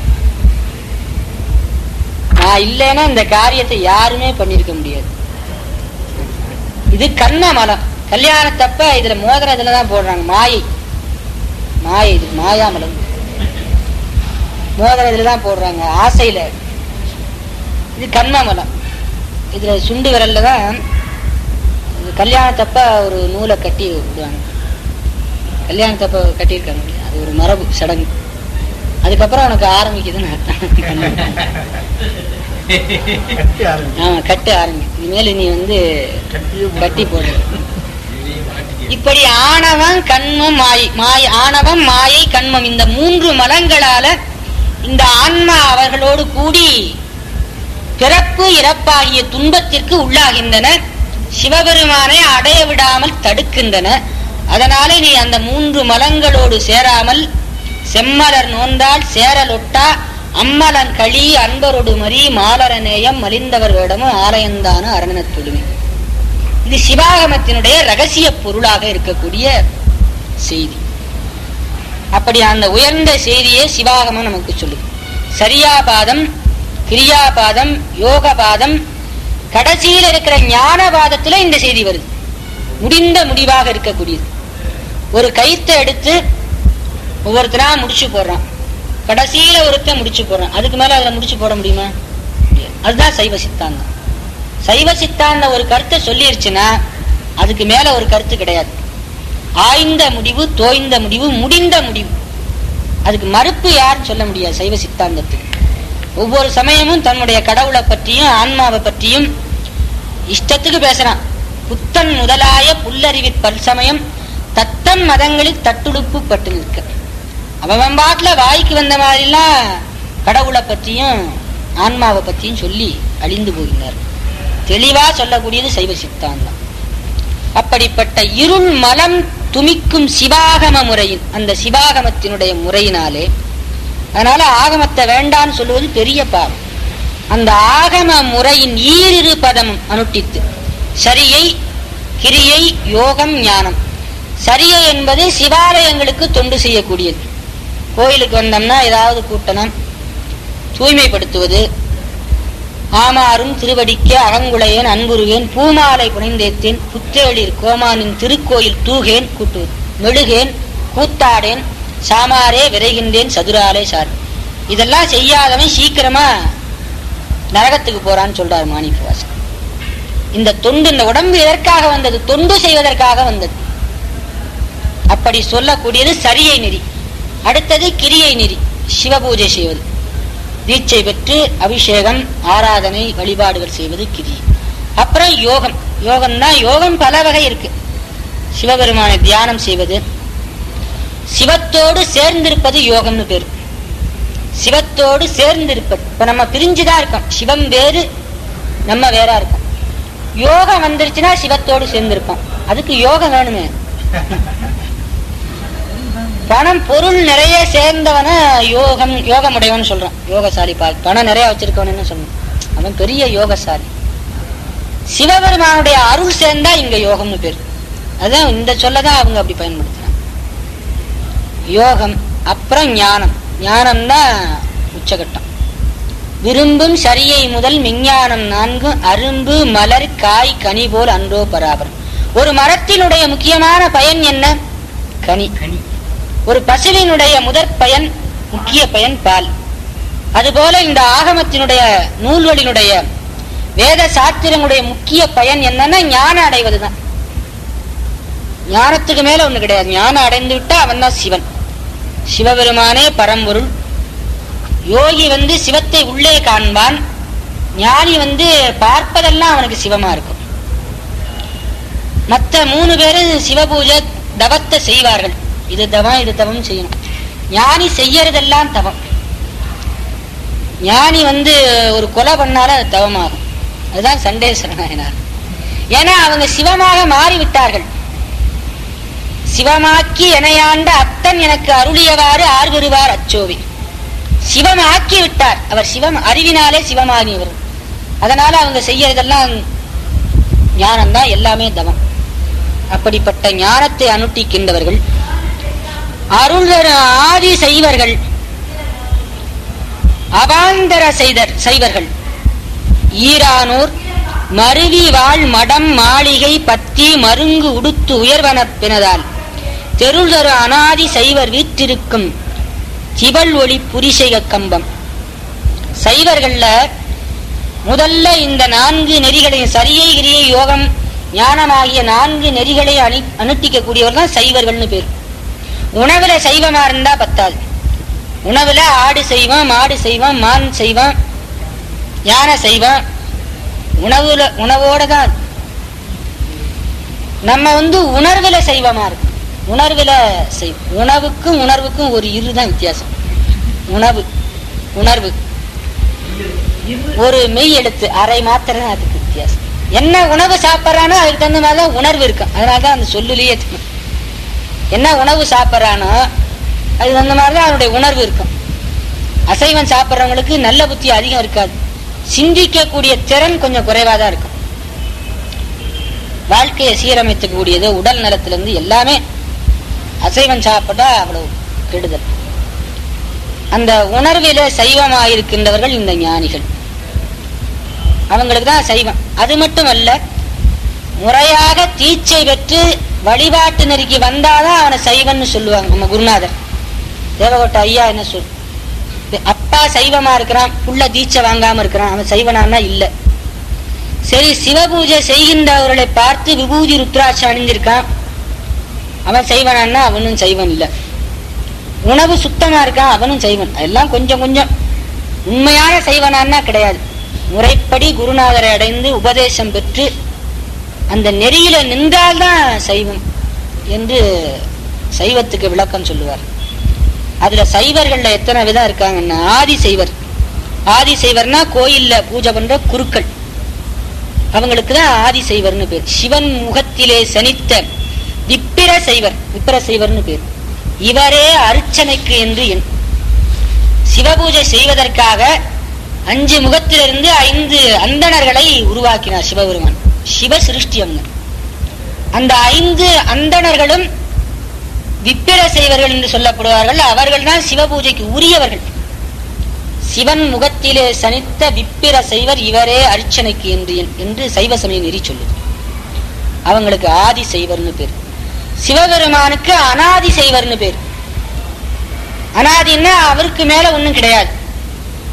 நான் இல்லைன்னா இந்த காரியத்தை யாருமே பண்ணிருக்க முடியாது இது கண்ண மலம் கல்யாணத்தப்ப இதுல மோதிரம் இதுல தான் போடுறாங்க மாயை மாயை இது மாயா மலம் மோதிரம் இதுல தான் போடுறாங்க ஆசையில இது கண்ம மலம் இதுல சுண்டு விரல்ல தான் இது கல்யாணத்தப்ப ஒரு நூலை கட்டி விடுவாங்க கல்யாணத்தப்ப கட்டியிருக்காங்க இல்லையா? அது ஒரு மரபு சடங்கு அதுக்கப்புறம் உனக்கு ஆரம்பிக்குதுன்னு அர்த்தம் கட்டி ஆரம்பிச்சு ஆமா கட்டு ஆரம்பி இனிமேல் நீ வந்து கட்டியே கட்டி போடு இப்படி ஆணவம் கண்மம் மாயை மாய் ஆணவம் மாயை கண்மம் இந்த மூன்று மலங்களால இந்த ஆன்மா அவர்களோடு கூடி பிறப்பு இறப்பாகிய துன்பத்திற்கு உள்ளாகின்றன சிவபெருமானை அடைய விடாமல் தடுக்கின்றன அதனாலே நீ அந்த மூன்று மலங்களோடு சேராமல் செம்மலர் நோந்தால் சேரலொட்டா அம்மலன் களி அன்பரொடு மறி மாலர நேயம் மலிந்தவர் வேடமும் ஆலயந்தான அரணனத் தொழுமை இது சிவாகமத்தினுடைய ரகசிய பொருளாக இருக்கக்கூடிய செய்தி அப்படி அந்த உயர்ந்த செய்தியை சிவாகமம் நமக்கு சொல்லுது சரியாபாதம் கிரியாபாதம் யோகபாதம் கடைசியில் இருக்கிற ஞானபாதத்துல இந்த செய்தி வருது முடிந்த முடிவாக இருக்கக்கூடியது ஒரு கயித்தை எடுத்து ஒவ்வொருத்தரா முடிச்சு போடுறான் கடைசியில ஒருத்தன் முடிச்சு போடுறான் அதுக்கு மேல அதுல முடிச்சு போட முடியுமா முடியாது. அதுதான் சைவ சித்தாந்தம் சைவ சித்தாந்த ஒரு கருத்தை சொல்லிருச்சுன்னா அதுக்கு மேல ஒரு கருத்து கிடையாது ஆய்ந்த முடிவு தோய்ந்த முடிவு முடிந்த முடிவு அதுக்கு மறுப்பு யாருன்னு சொல்ல முடியாது சைவ சித்தாந்தத்துக்கு ஒவ்வொரு சமயமும் தன்னுடைய கடவுளை பற்றியும் ஆன்மாவை பற்றியும் இஷ்டத்துக்கு பேசுறான் புத்தன் முதலாய புல்லறிவி பல்சமயம் தத்தம் மதங்களில் தட்டுடுப்பு பட்டு நிற்க அவன் பாட்டுல வாய்க்கு வந்த மாதிரிலாம் கடவுளை பற்றியும் ஆன்மாவை பற்றியும் சொல்லி அழிந்து போகின்றார் தெளிவா சொல்லக்கூடியது சைவ சித்தாந்தம் அப்படிப்பட்ட இருள் மலம் துமிக்கும் சிவாகம முறையின் அந்த சிவாகமத்தினுடைய முறையினாலே அதனால ஆகமத்தை வேண்டான்னு சொல்லுவது பெரிய பாவம் அந்த ஆகம முறையின் ஈரிரு பதமும் அனுட்டித்து சரியை கிரியை யோகம் ஞானம் சரியை என்பது சிவாலயங்களுக்கு தொண்டு செய்யக்கூடியது கோயிலுக்கு வந்தோம்னா ஏதாவது கூட்டணும் தூய்மைப்படுத்துவது ஆமாறும் திருவடிக்க அகங்குளையேன் அன்புருவேன் பூமாலை புனைந்தேத்தேன் புத்தேளிர் கோமானின் திருக்கோயில் தூகேன் கூட்டுவது மெழுகேன் கூத்தாடேன் சாமாரே விரைகின்றேன் சதுராலே சார் இதெல்லாம் செய்யாதவன் சீக்கிரமா நரகத்துக்கு போறான்னு சொல்றார் மாணிக்க வாசகர் இந்த தொண்டு இந்த உடம்பு எதற்காக வந்தது தொண்டு செய்வதற்காக வந்தது அப்படி சொல்லக்கூடியது சரியை நெறி அடுத்தது கிரியை நெறி சிவபூஜை செய்வது தீட்சை பெற்று அபிஷேகம் ஆராதனை வழிபாடுகள் செய்வது கிரி அப்புறம் யோகம் யோகம்னா யோகம் பல வகை இருக்கு சிவபெருமானை தியானம் செய்வது சிவத்தோடு சேர்ந்திருப்பது யோகம்னு பேரு சிவத்தோடு சேர்ந்திருப்பது இப்ப நம்ம பிரிஞ்சுதான் இருக்கோம் சிவம் வேறு நம்ம வேறா இருக்கோம் யோகம் வந்துருச்சுன்னா சிவத்தோடு சேர்ந்திருப்போம் அதுக்கு யோகம் வேணுமே பணம் பொருள் நிறைய சேர்ந்தவன யோகம் யோகமுடையவன் சொல்றான் யோகசாலி பால் பணம் நிறைய வச்சிருக்கவன்னு சொல்லணும் அவன் பெரிய யோகசாலி சிவபெருமானுடைய அருள் சேர்ந்தா இங்க யோகம்னு பேர் அதான் இந்த சொல்லதான் அவங்க அப்படி பயன்படுத்துறாங்க யோகம் அப்புறம் ஞானம் ஞானம்னா உச்சகட்டம் விரும்பும் சரியை முதல் விஞ்ஞானம் நான்கு அரும்பு மலர் காய் கனி போல் அன்றோ பராபரம் ஒரு மரத்தினுடைய முக்கியமான பயன் என்ன கனி ஒரு பசுவினுடைய முதற் பயன் முக்கிய பயன் பால் அதுபோல இந்த ஆகமத்தினுடைய நூல்களினுடைய வேத சாஸ்திரங்களுடைய முக்கிய பயன் என்னன்னா ஞானம் அடைவதுதான் ஞானத்துக்கு மேல ஒண்ணு கிடையாது ஞானம் அடைந்து விட்டா அவன் தான் சிவன் சிவபெருமானே பரம்பொருள் யோகி வந்து சிவத்தை உள்ளே காண்பான் ஞானி வந்து பார்ப்பதெல்லாம் அவனுக்கு சிவமா இருக்கும் மற்ற மூணு பேரும் சிவபூஜை தவத்தை செய்வார்கள் இது தவம் இது தவம் செய்யணும் ஞானி செய்யறதெல்லாம் தவம் ஞானி வந்து ஒரு கொலை பண்ணாலும் அது தவமாகும் அதுதான் சண்டேஸ்வர நாயனார் ஏன்னா அவங்க சிவமாக மாறிவிட்டார்கள் சிவமாக்கி எனையாண்ட அத்தன் எனக்கு அருளியவாறு ஆர்வருவார் அச்சோவி சிவம் ஆக்கி விட்டார் அவர் சிவம் அறிவினாலே சிவமாகியவர் அதனால அவங்க செய்யறதெல்லாம் ஞானம்தான் எல்லாமே தவம் அப்படிப்பட்ட ஞானத்தை அனுட்டிக்கின்றவர்கள் அருள் ஆதி செய்வர்கள் அவாந்தர செய்தர் செய்வர்கள் ஈரானூர் மருவி வாழ் மடம் மாளிகை பத்தி மருங்கு உடுத்து உயர்வன பினதால் தெருள்தரு அனாதி சைவர் வீற்றிருக்கும் சிவல் ஒளி புரிசெய்க கம்பம் சைவர்கள்ல முதல்ல இந்த நான்கு நெறிகளையும் சரியை கிரியை யோகம் ஞானமாகிய நான்கு நெறிகளை அணி அனுட்டிக்கக்கூடியவர் தான் சைவர்கள்னு பேர் உணவுல சைவமா இருந்தா பத்தாது உணவுல ஆடு செய்வோம் மாடு செய்வோம் மான் செய்வோம் யானை செய்வோம் உணவுல உணவோட தான் நம்ம வந்து உணர்வுல செய்வமா இருக்கு உணர்வுல செய் உணவுக்கும் உணர்வுக்கும் ஒரு இருதான் வித்தியாசம் உணவு உணர்வு ஒரு மெய் எழுத்து அரை மாத்திரம் தான் அதுக்கு வித்தியாசம் என்ன உணவு சாப்பிட்றானோ அதுக்கு தகுந்த மாதிரி தான் உணர்வு இருக்கும் அதனாலதான் அந்த சொல்லுலயே தெரியும். என்ன உணவு சாப்பிட்றானோ அதுக்கு தகுந்த மாதிரி தான் அவனுடைய உணர்வு இருக்கும் அசைவம் சாப்பிட்றவங்களுக்கு நல்ல புத்தி அதிகம் இருக்காது சிந்திக்கக்கூடிய திறன் கொஞ்சம் குறைவா தான் இருக்கும் வாழ்க்கையை சீரமைத்துக்கூடியது உடல் நலத்திலிருந்து எல்லாமே அசைவம் சாப்பிட்டா அவ்வளவு கெடுதல் அந்த உணர்வில சைவமாயிருக்கின்றவர்கள் இந்த ஞானிகள் அவங்களுக்கு தான் சைவம் அது மட்டுமல்ல முறையாக தீட்சை பெற்று வழிபாட்டு நெருக்கி வந்தாதான் அவனை சைவன்னு சொல்லுவாங்க நம்ம குருநாதர் தேவகோட்ட ஐயா என்ன சொல் அப்பா சைவமா இருக்கிறான் புள்ள தீட்சை வாங்காம இருக்கிறான் அவன் சைவனானா இல்ல சரி சிவபூஜை செய்கின்றவர்களை பார்த்து விபூதி ருத்ராட்சி அணிந்திருக்கான் அவன் செய்வனான்னா அவனும் செய்வன் இல்ல உணவு சுத்தமா இருக்கான் அவனும் செய்வன் எல்லாம் கொஞ்சம் கொஞ்சம் உண்மையான செய்வனான்னா கிடையாது முறைப்படி குருநாதரை அடைந்து உபதேசம் பெற்று அந்த நெறியில நின்றால்தான் சைவம் என்று சைவத்துக்கு விளக்கம் சொல்லுவார் அதுல சைவர்கள்ல எத்தனை விதம் இருக்காங்கன்னா ஆதி சைவர் ஆதி சைவர்னா கோயில்ல பூஜை பண்ற குருக்கள் அவங்களுக்கு தான் ஆதி சைவர்னு பேர் சிவன் முகத்திலே சனித்த விப்பிர சைவர் விப்பிர சைவர்னு பேர் இவரே அர்ச்சனைக்கு என்று எண் சிவபூஜை செய்வதற்காக அஞ்சு முகத்திலிருந்து ஐந்து அந்தணர்களை உருவாக்கினார் சிவபெருமான் சிவ சிருஷ்டி அவங்க அந்த ஐந்து அந்தணர்களும் விப்பிர செய்வர்கள் என்று சொல்லப்படுவார்கள் அவர்கள் தான் சிவபூஜைக்கு உரியவர்கள் சிவன் முகத்திலே சனித்த விப்பிர செய்வர் இவரே அர்ச்சனைக்கு என்று என்று சைவ சமய நெறி சொல்லுது அவங்களுக்கு ஆதி செய்வர்னு பேர் சிவபெருமானுக்கு அனாதி செய்வர்னு பேர் அனாதின்னா அவருக்கு மேல ஒண்ணும் கிடையாது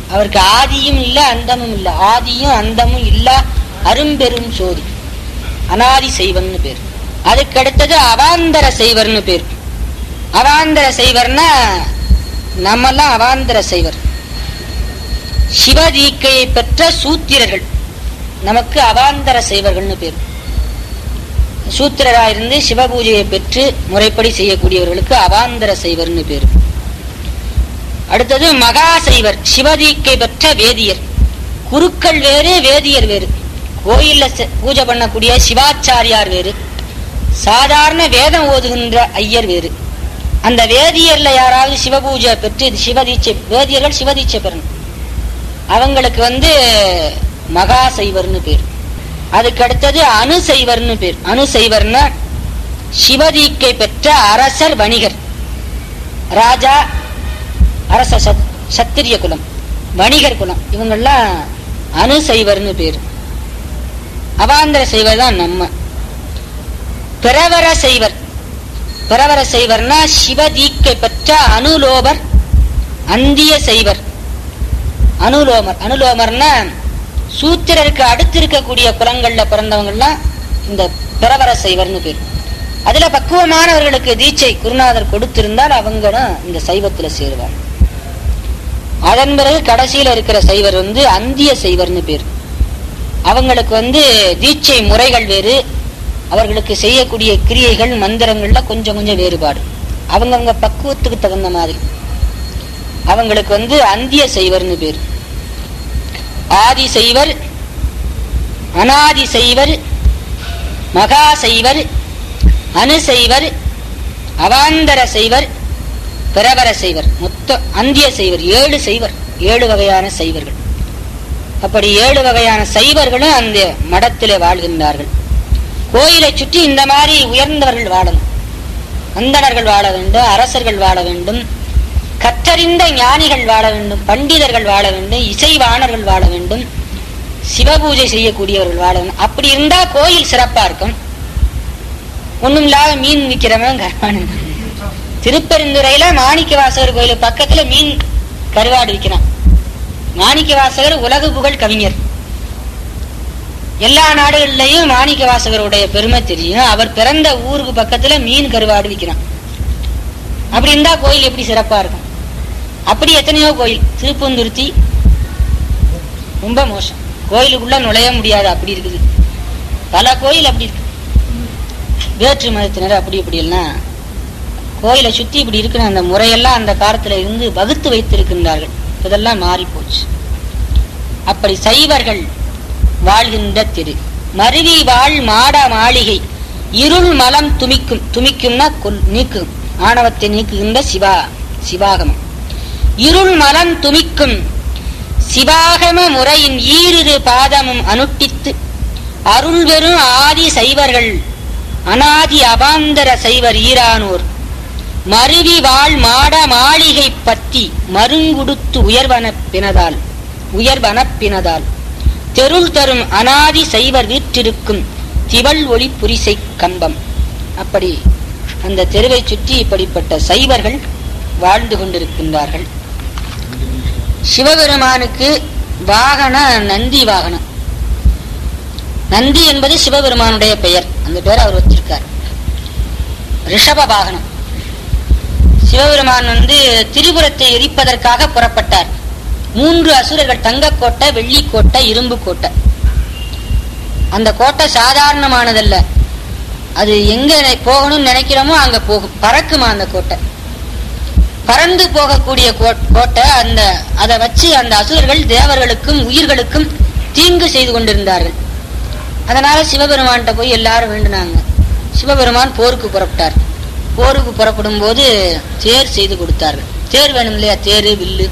அவருக்கு ஆதியும் இல்ல அந்தமும் இல்ல ஆதியும் அந்தமும் இல்ல அரும்பெரும் சோதி அனாதி செய்வன்னு பேர் அதுக்கு அடுத்தது அவாந்தர செய்வர்னு பேர் அவாந்தர செய்வர்னா நம்மெல்லாம் அவாந்தர செய்வர் சிவதீக்கையை பெற்ற சூத்திரர்கள் நமக்கு அவாந்தர செய்வர்கள்னு பேர் சூத்திரராக இருந்து சிவபூஜையை பெற்று முறைப்படி செய்யக்கூடியவர்களுக்கு அவாந்தர செய்வர்னு பேர் அடுத்தது மகா செய்வர் சிவதீக்கை பெற்ற வேதியர் குருக்கள் வேறு வேதியர் வேறு கோயில்ல செ- பூஜை பண்ணக்கூடிய சிவாச்சாரியார் வேறு சாதாரண வேதம் ஓதுகின்ற ஐயர் வேறு அந்த வேதியர்ல யாராவது சிவபூஜை பெற்று இது சிவதீட்சை வேதியர்கள் சிவதீட்சை பெறணும் அவங்களுக்கு வந்து மகா செய்வர்னு பேர் அதுக்கு அடுத்தது அணு செய்வர்னு பேர் அணு செய்வர்னா சிவதீக்கை பெற்ற அரசர் வணிகர் ராஜா அரச சத்- சத்திரிய குலம் வணிகர் குலம் இவங்கெல்லாம் அணு செய்வர்னு பேர் அவாந்தர செய்வர் தான் நம்ம பிரவர செய்வர் பிரவர செய்வர்னா சிவதீக்கை பெற்ற அனுலோபர் அந்திய செய்வர் அனுலோமர் அனுலோமர்னா சூத்திரருக்கு அடுத்து இருக்கக்கூடிய குலங்கள்ல பிறந்தவங்கலாம் இந்த பிரவர செய்வர்னு பேர் அதுல பக்குவமானவர்களுக்கு தீட்சை குருநாதர் கொடுத்திருந்தால் அவங்களும் இந்த சைவத்துல சேருவார் அதன் பிறகு கடைசியில இருக்கிற சைவர் வந்து அந்திய செய்வர்னு பேர் அவங்களுக்கு வந்து தீட்சை முறைகள் வேறு அவர்களுக்கு செய்யக்கூடிய கிரியைகள் மந்திரங்கள்ல கொஞ்சம் கொஞ்சம் வேறுபாடு அவங்கவங்க பக்குவத்துக்கு தகுந்த மாதிரி அவங்களுக்கு வந்து அந்திய செய்வர்னு பேர் ஆதி செய்வர் அனாதி செய்வர் மகா செய்வர் அணு செய்வர் அவாந்தர செய்வர் பிரவர செய்வர் மொத்த அந்திய செய்வர் ஏழு செய்வர் ஏழு வகையான செய்வர்கள் அப்படி ஏழு வகையான சைவர்களும் அந்த மடத்திலே வாழ்கின்றார்கள் கோயிலை சுற்றி இந்த மாதிரி உயர்ந்தவர்கள் வாழணும் அந்தணர்கள் வாழ வேண்டும் அரசர்கள் வாழ வேண்டும் கற்றறிந்த ஞானிகள் வாழ வேண்டும் பண்டிதர்கள் வாழ வேண்டும் இசைவாணர்கள் வாழ வேண்டும் சிவபூஜை செய்யக்கூடியவர்கள் வாழ வேண்டும் அப்படி இருந்தா கோயில் சிறப்பா இருக்கும் ஒண்ணும் இல்லாத மீன் விற்கிறவன் கருவாடு திருப்பெருந்துறையில மாணிக்க வாசகர் கோயில் பக்கத்துல மீன் கருவாடு விற்கிறான் மாணிக்க வாசகர் உலக புகழ் கவிஞர் எல்லா நாடுகள்லயும் மாணிக்க வாசகருடைய பெருமை தெரியும் அவர் பிறந்த ஊருக்கு பக்கத்துல மீன் கருவாடு விற்கிறான் அப்படி இருந்தா கோயில் எப்படி சிறப்பா இருக்கும் அப்படி எத்தனையோ கோயில் திருப்பந்துருத்தி ரொம்ப மோசம் கோயிலுக்குள்ள நுழைய முடியாது அப்படி இருக்குது பல கோயில் அப்படி இருக்கு வேற்று மதத்தினர் அப்படி இப்படி எல்லாம் கோயிலை சுத்தி இப்படி இருக்கிற அந்த முறையெல்லாம் அந்த காலத்துல இருந்து வகுத்து வைத்திருக்கின்றார்கள் இதெல்லாம் மாறி போச்சு அப்படி சைவர்கள் வாழ்கின்ற திரு மருவி வாழ் மாட மாளிகை இருள் மலம் துமிக்கும் துமிக்கும்னா கொல் நீக்கும் ஆணவத்தை நீக்குகின்ற சிவா சிவாகமம் இருள் மலம் துமிக்கும் சிவாகம முறையின் ஈரிரு பாதமும் அனுட்டித்து அருள் பெறும் ஆதி சைவர்கள் அனாதி அபாந்தர சைவர் ஈரானோர் மருவி வாழ் மாட மாளிகை பத்தி மருங்குடுத்து உயர்வன பினதால் உயர்வன பினதால் தெருள் தரும் அனாதி சைவர் வீற்றிருக்கும் திவள் ஒளி புரிசை கம்பம் அப்படி அந்த தெருவை சுற்றி இப்படிப்பட்ட சைவர்கள் வாழ்ந்து கொண்டிருக்கின்றார்கள் சிவபெருமானுக்கு வாகன நந்தி வாகனம் நந்தி என்பது சிவபெருமானுடைய பெயர் அந்த பெயர் அவர் வச்சிருக்கார் ரிஷப வாகனம் சிவபெருமான் வந்து திரிபுரத்தை எரிப்பதற்காக புறப்பட்டார் மூன்று அசுரர்கள் தங்கக்கோட்டை வெள்ளிக்கோட்டை இரும்பு கோட்டை அந்த கோட்டை சாதாரணமானதல்ல அது எங்க நெ- போகணும்னு நினைக்கிறோமோ அங்க போகும் பறக்குமா அந்த கோட்டை பறந்து போகக்கூடிய கோ- கோட்டை அந்த அதை வச்சு அந்த அசுரர்கள் தேவர்களுக்கும் உயிர்களுக்கும் தீங்கு செய்து கொண்டிருந்தார்கள் அதனால சிவபெருமான்கிட்ட போய் எல்லாரும் வேண்டுனாங்க சிவபெருமான் போருக்கு புறப்பட்டார் போருக்கு புறப்படும் போது தேர் செய்து கொடுத்தார்கள் தேர் வேணும் இல்லையா தேரு வில்லு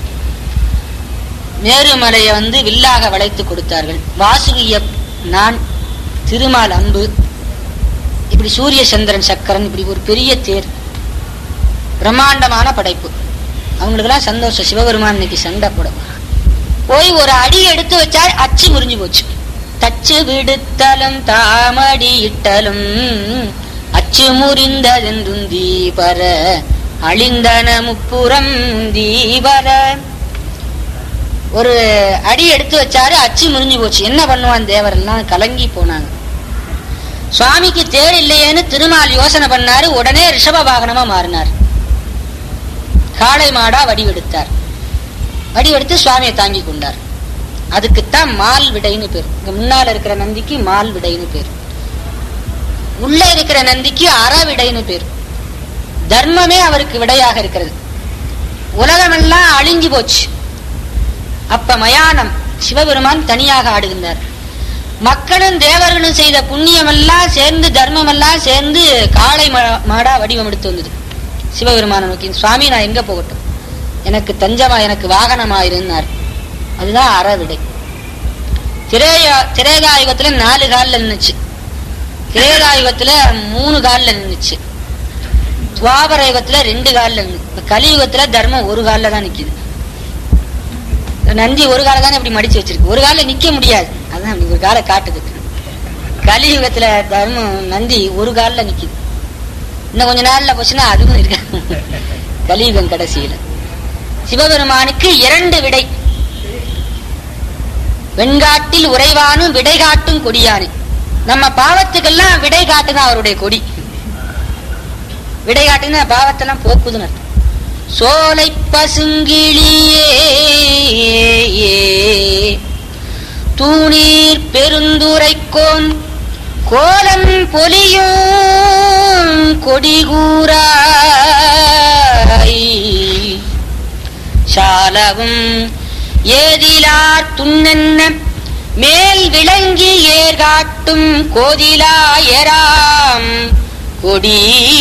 மேருமலையை வந்து வில்லாக வளைத்து கொடுத்தார்கள் வாசுகிய நான் திருமால் அம்பு இப்படி சூரிய சந்திரன் சக்கரன் இப்படி ஒரு பெரிய தேர் பிரம்மாண்டமான படைப்பு அவங்களுக்கெல்லாம் சந்தோஷம் சிவபெருமான் இன்னைக்கு சண்டை போட போய் ஒரு அடி எடுத்து வச்சா அச்சு முறிஞ்சு போச்சு தச்சு விடுத்தலும் தாமடி இட்டலும் அச்சு முறிந்ததென்றும் தீபர அழிந்தன முப்புறம் தீபர ஒரு அடி எடுத்து வச்சாரு அச்சு முறிஞ்சு போச்சு என்ன பண்ணுவான் தேவர் எல்லாம் கலங்கி போனாங்க சுவாமிக்கு தேர் இல்லையேன்னு திருமால் யோசனை பண்ணாரு உடனே ரிஷப வாகனமா மாறினார் காளை மாடா வடிவெடுத்தார் வடிவெடுத்து சுவாமியை தாங்கி கொண்டார் அதுக்குத்தான் மால் விடைன்னு பேர் இங்க முன்னால இருக்கிற நந்திக்கு மால் விடைன்னு பேர் உள்ள இருக்கிற நந்திக்கு அறவிடைன்னு பேர் தர்மமே அவருக்கு விடையாக இருக்கிறது உலகமெல்லாம் அழிஞ்சு போச்சு அப்ப மயானம் சிவபெருமான் தனியாக ஆடுகின்றார் மக்களும் தேவர்களும் செய்த புண்ணியம் எல்லாம் சேர்ந்து தர்மம் எல்லாம் சேர்ந்து காளை மா- மாடா வடிவம் எடுத்து வந்தது சிவபெருமான நோக்கி சுவாமி நான் எங்க போகட்டும் எனக்கு தஞ்சமா எனக்கு வாகனமாயிருந்தார் அதுதான் அறவிடை திரேய திரேகாயுகத்துல நாலு கால்ல நின்னுச்சு திரேகாயுகத்துல மூணு கால்ல நின்னுச்சு துவாபர யுகத்துல ரெண்டு கால்ல நின்னு இப்ப கலியுகத்துல தர்மம் ஒரு கால்ல தான் நிக்குது நந்தி ஒரு கால தானே இப்படி மடிச்சு வச்சிருக்கு ஒரு கால நிக்க முடியாது அதான் அப்படி ஒரு காலை காட்டுது கலியுகத்துல தர்மம் நந்தி ஒரு கால்ல நிக்குது இன்னும் கொஞ்ச நாள்ல போச்சுன்னா அதுவும் இருக்க கலியுகம் கடைசியில சிவபெருமானுக்கு இரண்டு விடை வெண்காட்டில் உறைவானும் விடை காட்டும் கொடியானு நம்ம பாவத்துக்கெல்லாம் விடை காட்டுதான் அவருடைய கொடி விடை காட்டுன்னா பாவத்தெல்லாம் போக்குதுன்னு அர்த்தம் சோலை பசுங்கிளியே தூணீர் பெருந்துரைக்கோன் கோலம் பொலியும் கொடிகூராய் சாலவும் ஏதிலார் துண்ணென்ன மேல் விளங்கி ஏர்காட்டும் கோதிலாயராம் கொடி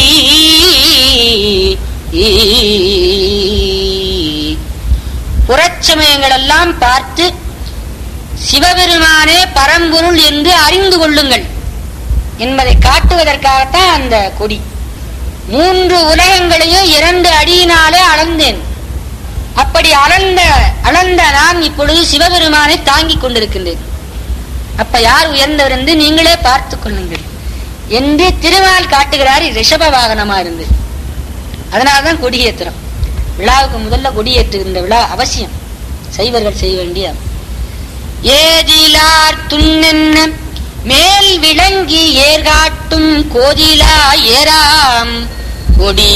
புறச்சமயங்கள் எல்லாம் பார்த்து சிவபெருமானே பரம்பொருள் என்று அறிந்து கொள்ளுங்கள் என்பதை காட்டுவதற்காகத்தான் அந்த கொடி மூன்று உலகங்களையும் இரண்டு அடியினாலே அளந்தேன் அப்படி அளந்த அளந்த நான் இப்பொழுது சிவபெருமானை தாங்கிக் கொண்டிருக்கின்றேன் அப்ப யார் உயர்ந்தவர் என்று நீங்களே பார்த்துக் கொள்ளுங்கள் என்று திருமால் காட்டுகிறார் ரிஷப வாகனமா இருந்து அதனாலதான் கொடியேற்றுறோம் விழாவுக்கு முதல்ல கொடியேற்றுகின்ற விழா அவசியம் சைவர்கள் செய்ய வேண்டிய ஏதிலார் துண்ணென்ன மேல் விளங்கி ஏர்காட்டும் கோதிலா ஏராம் கொடி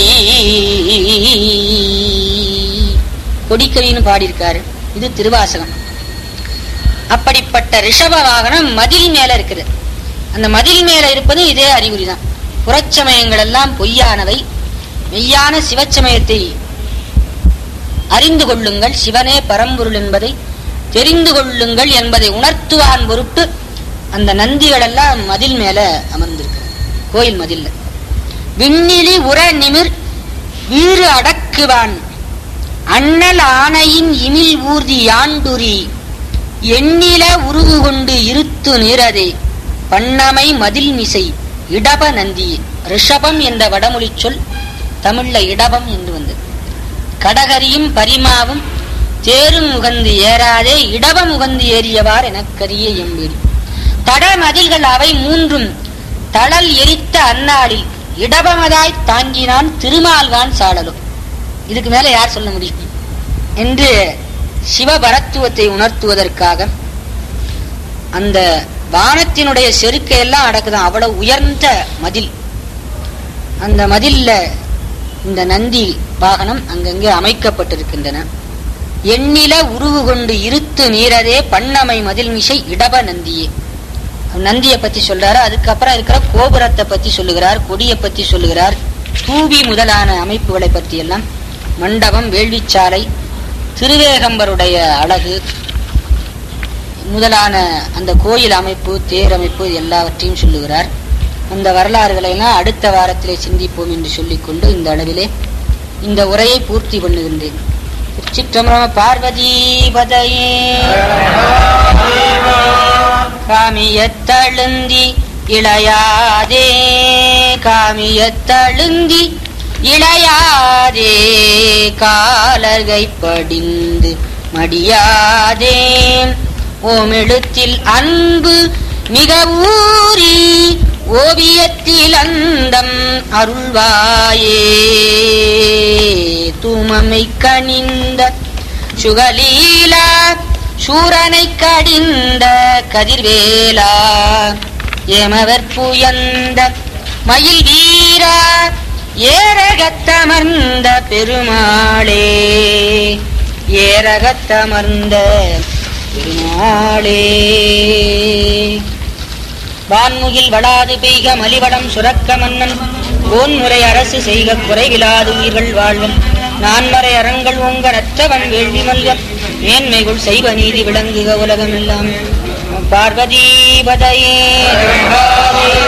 கொடிக்கவின்னு பாடியிருக்காரு இது திருவாசகம் அப்படிப்பட்ட ரிஷப வாகனம் மதில் மேல இருக்குது அந்த மதில் மேல இருப்பது இதே அறிகுறிதான் புறச்சமயங்கள் எல்லாம் பொய்யானவை மெய்யான சிவச்சமயத்தை அறிந்து கொள்ளுங்கள் சிவனே பரம்பொருள் என்பதை தெரிந்து கொள்ளுங்கள் என்பதை உணர்த்துவான் பொருட்டு அந்த நந்திகள் எல்லாம் மதில் மேல அமர்ந்திருக்கு கோயில் மதில்ல விண்ணிலி உற நிமிர் வீறு அடக்குவான் அண்ணல் ஆணையின் இமில் ஊர்தி யாண்டுரி எண்ணில உருவு கொண்டு இருத்து நீரதே பண்ணமை மதில் மிசை இடப நந்தி ரிஷபம் என்ற வடமொழிச் சொல் தமிழ்ல இடபம் என்று வந்தது கடகரியும் பரிமாவும் தேரும் முகந்து ஏறாதே இடப முகந்து ஏறியவார் எனக்கரிய எம்பீடு தட மதில்கள் அவை மூன்றும் தளல் எரித்த அந்நாளில் இடபமதாய் தாங்கினான் திருமால்கான் சாடலும் இதுக்கு மேல யார் சொல்ல முடியும் என்று சிவபரத்துவத்தை உணர்த்துவதற்காக அந்த வானத்தினுடைய செருக்கை எல்லாம் அடக்குதான் அவ்வளவு உயர்ந்த மதில் அந்த மதில்ல இந்த நந்தி வாகனம் அங்கங்கே அமைக்கப்பட்டிருக்கின்றன எண்ணில உருவு கொண்டு இருத்து நீரதே பண்ணமை மதில் மிசை இடப நந்தியே நந்தியை பத்தி சொல்றாரு அதுக்கப்புறம் இருக்கிற கோபுரத்தை பத்தி சொல்லுகிறார் கொடியை பத்தி சொல்லுகிறார் தூபி முதலான அமைப்புகளை பற்றி எல்லாம் மண்டபம் வேள்விச்சாலை திருவேகம்பருடைய அழகு முதலான அந்த கோயில் அமைப்பு தேர் அமைப்பு எல்லாவற்றையும் சொல்லுகிறார் அந்த வரலாறுகளை எல்லாம் அடுத்த வாரத்திலே சிந்திப்போம் என்று சொல்லிக்கொண்டு இந்த அளவிலே இந்த உரையை பூர்த்தி பண்ணுகின்றேன் திருச்சிற்றம்பரம பார்வதி பதையே காமியத்தழுந்தி இளையாதே காமியத்தழுந்தி இளையாதே காலர்கை படிந்து மடியாதே ஓமெழுத்தில் அன்பு மிக ஊறி ஓவியத்தில் அந்தம் அருள்வாயே தூமமை கனிந்த சுகலீலா சூரனை கடிந்த கதிர்வேலா எமவர் புயந்த மயில் வீரா ஏரகத்தமர்ந்த பெருமாளே ஏரகத்தமர்ந்த பெருமாளே வான்முகில் வளாது பெய்க மலிவடம் சுரக்க மன்னன் கோன்முறை அரசு செய்க குறைவிலாது உயிர்கள் வாழ்வன் நான்மறை அறங்கள் உங்க நற்றவன் வேள்வி மல்க மேன்மைகள் செய்வ நீதி விளங்குக உலகமெல்லாம் பார்வதீபதையே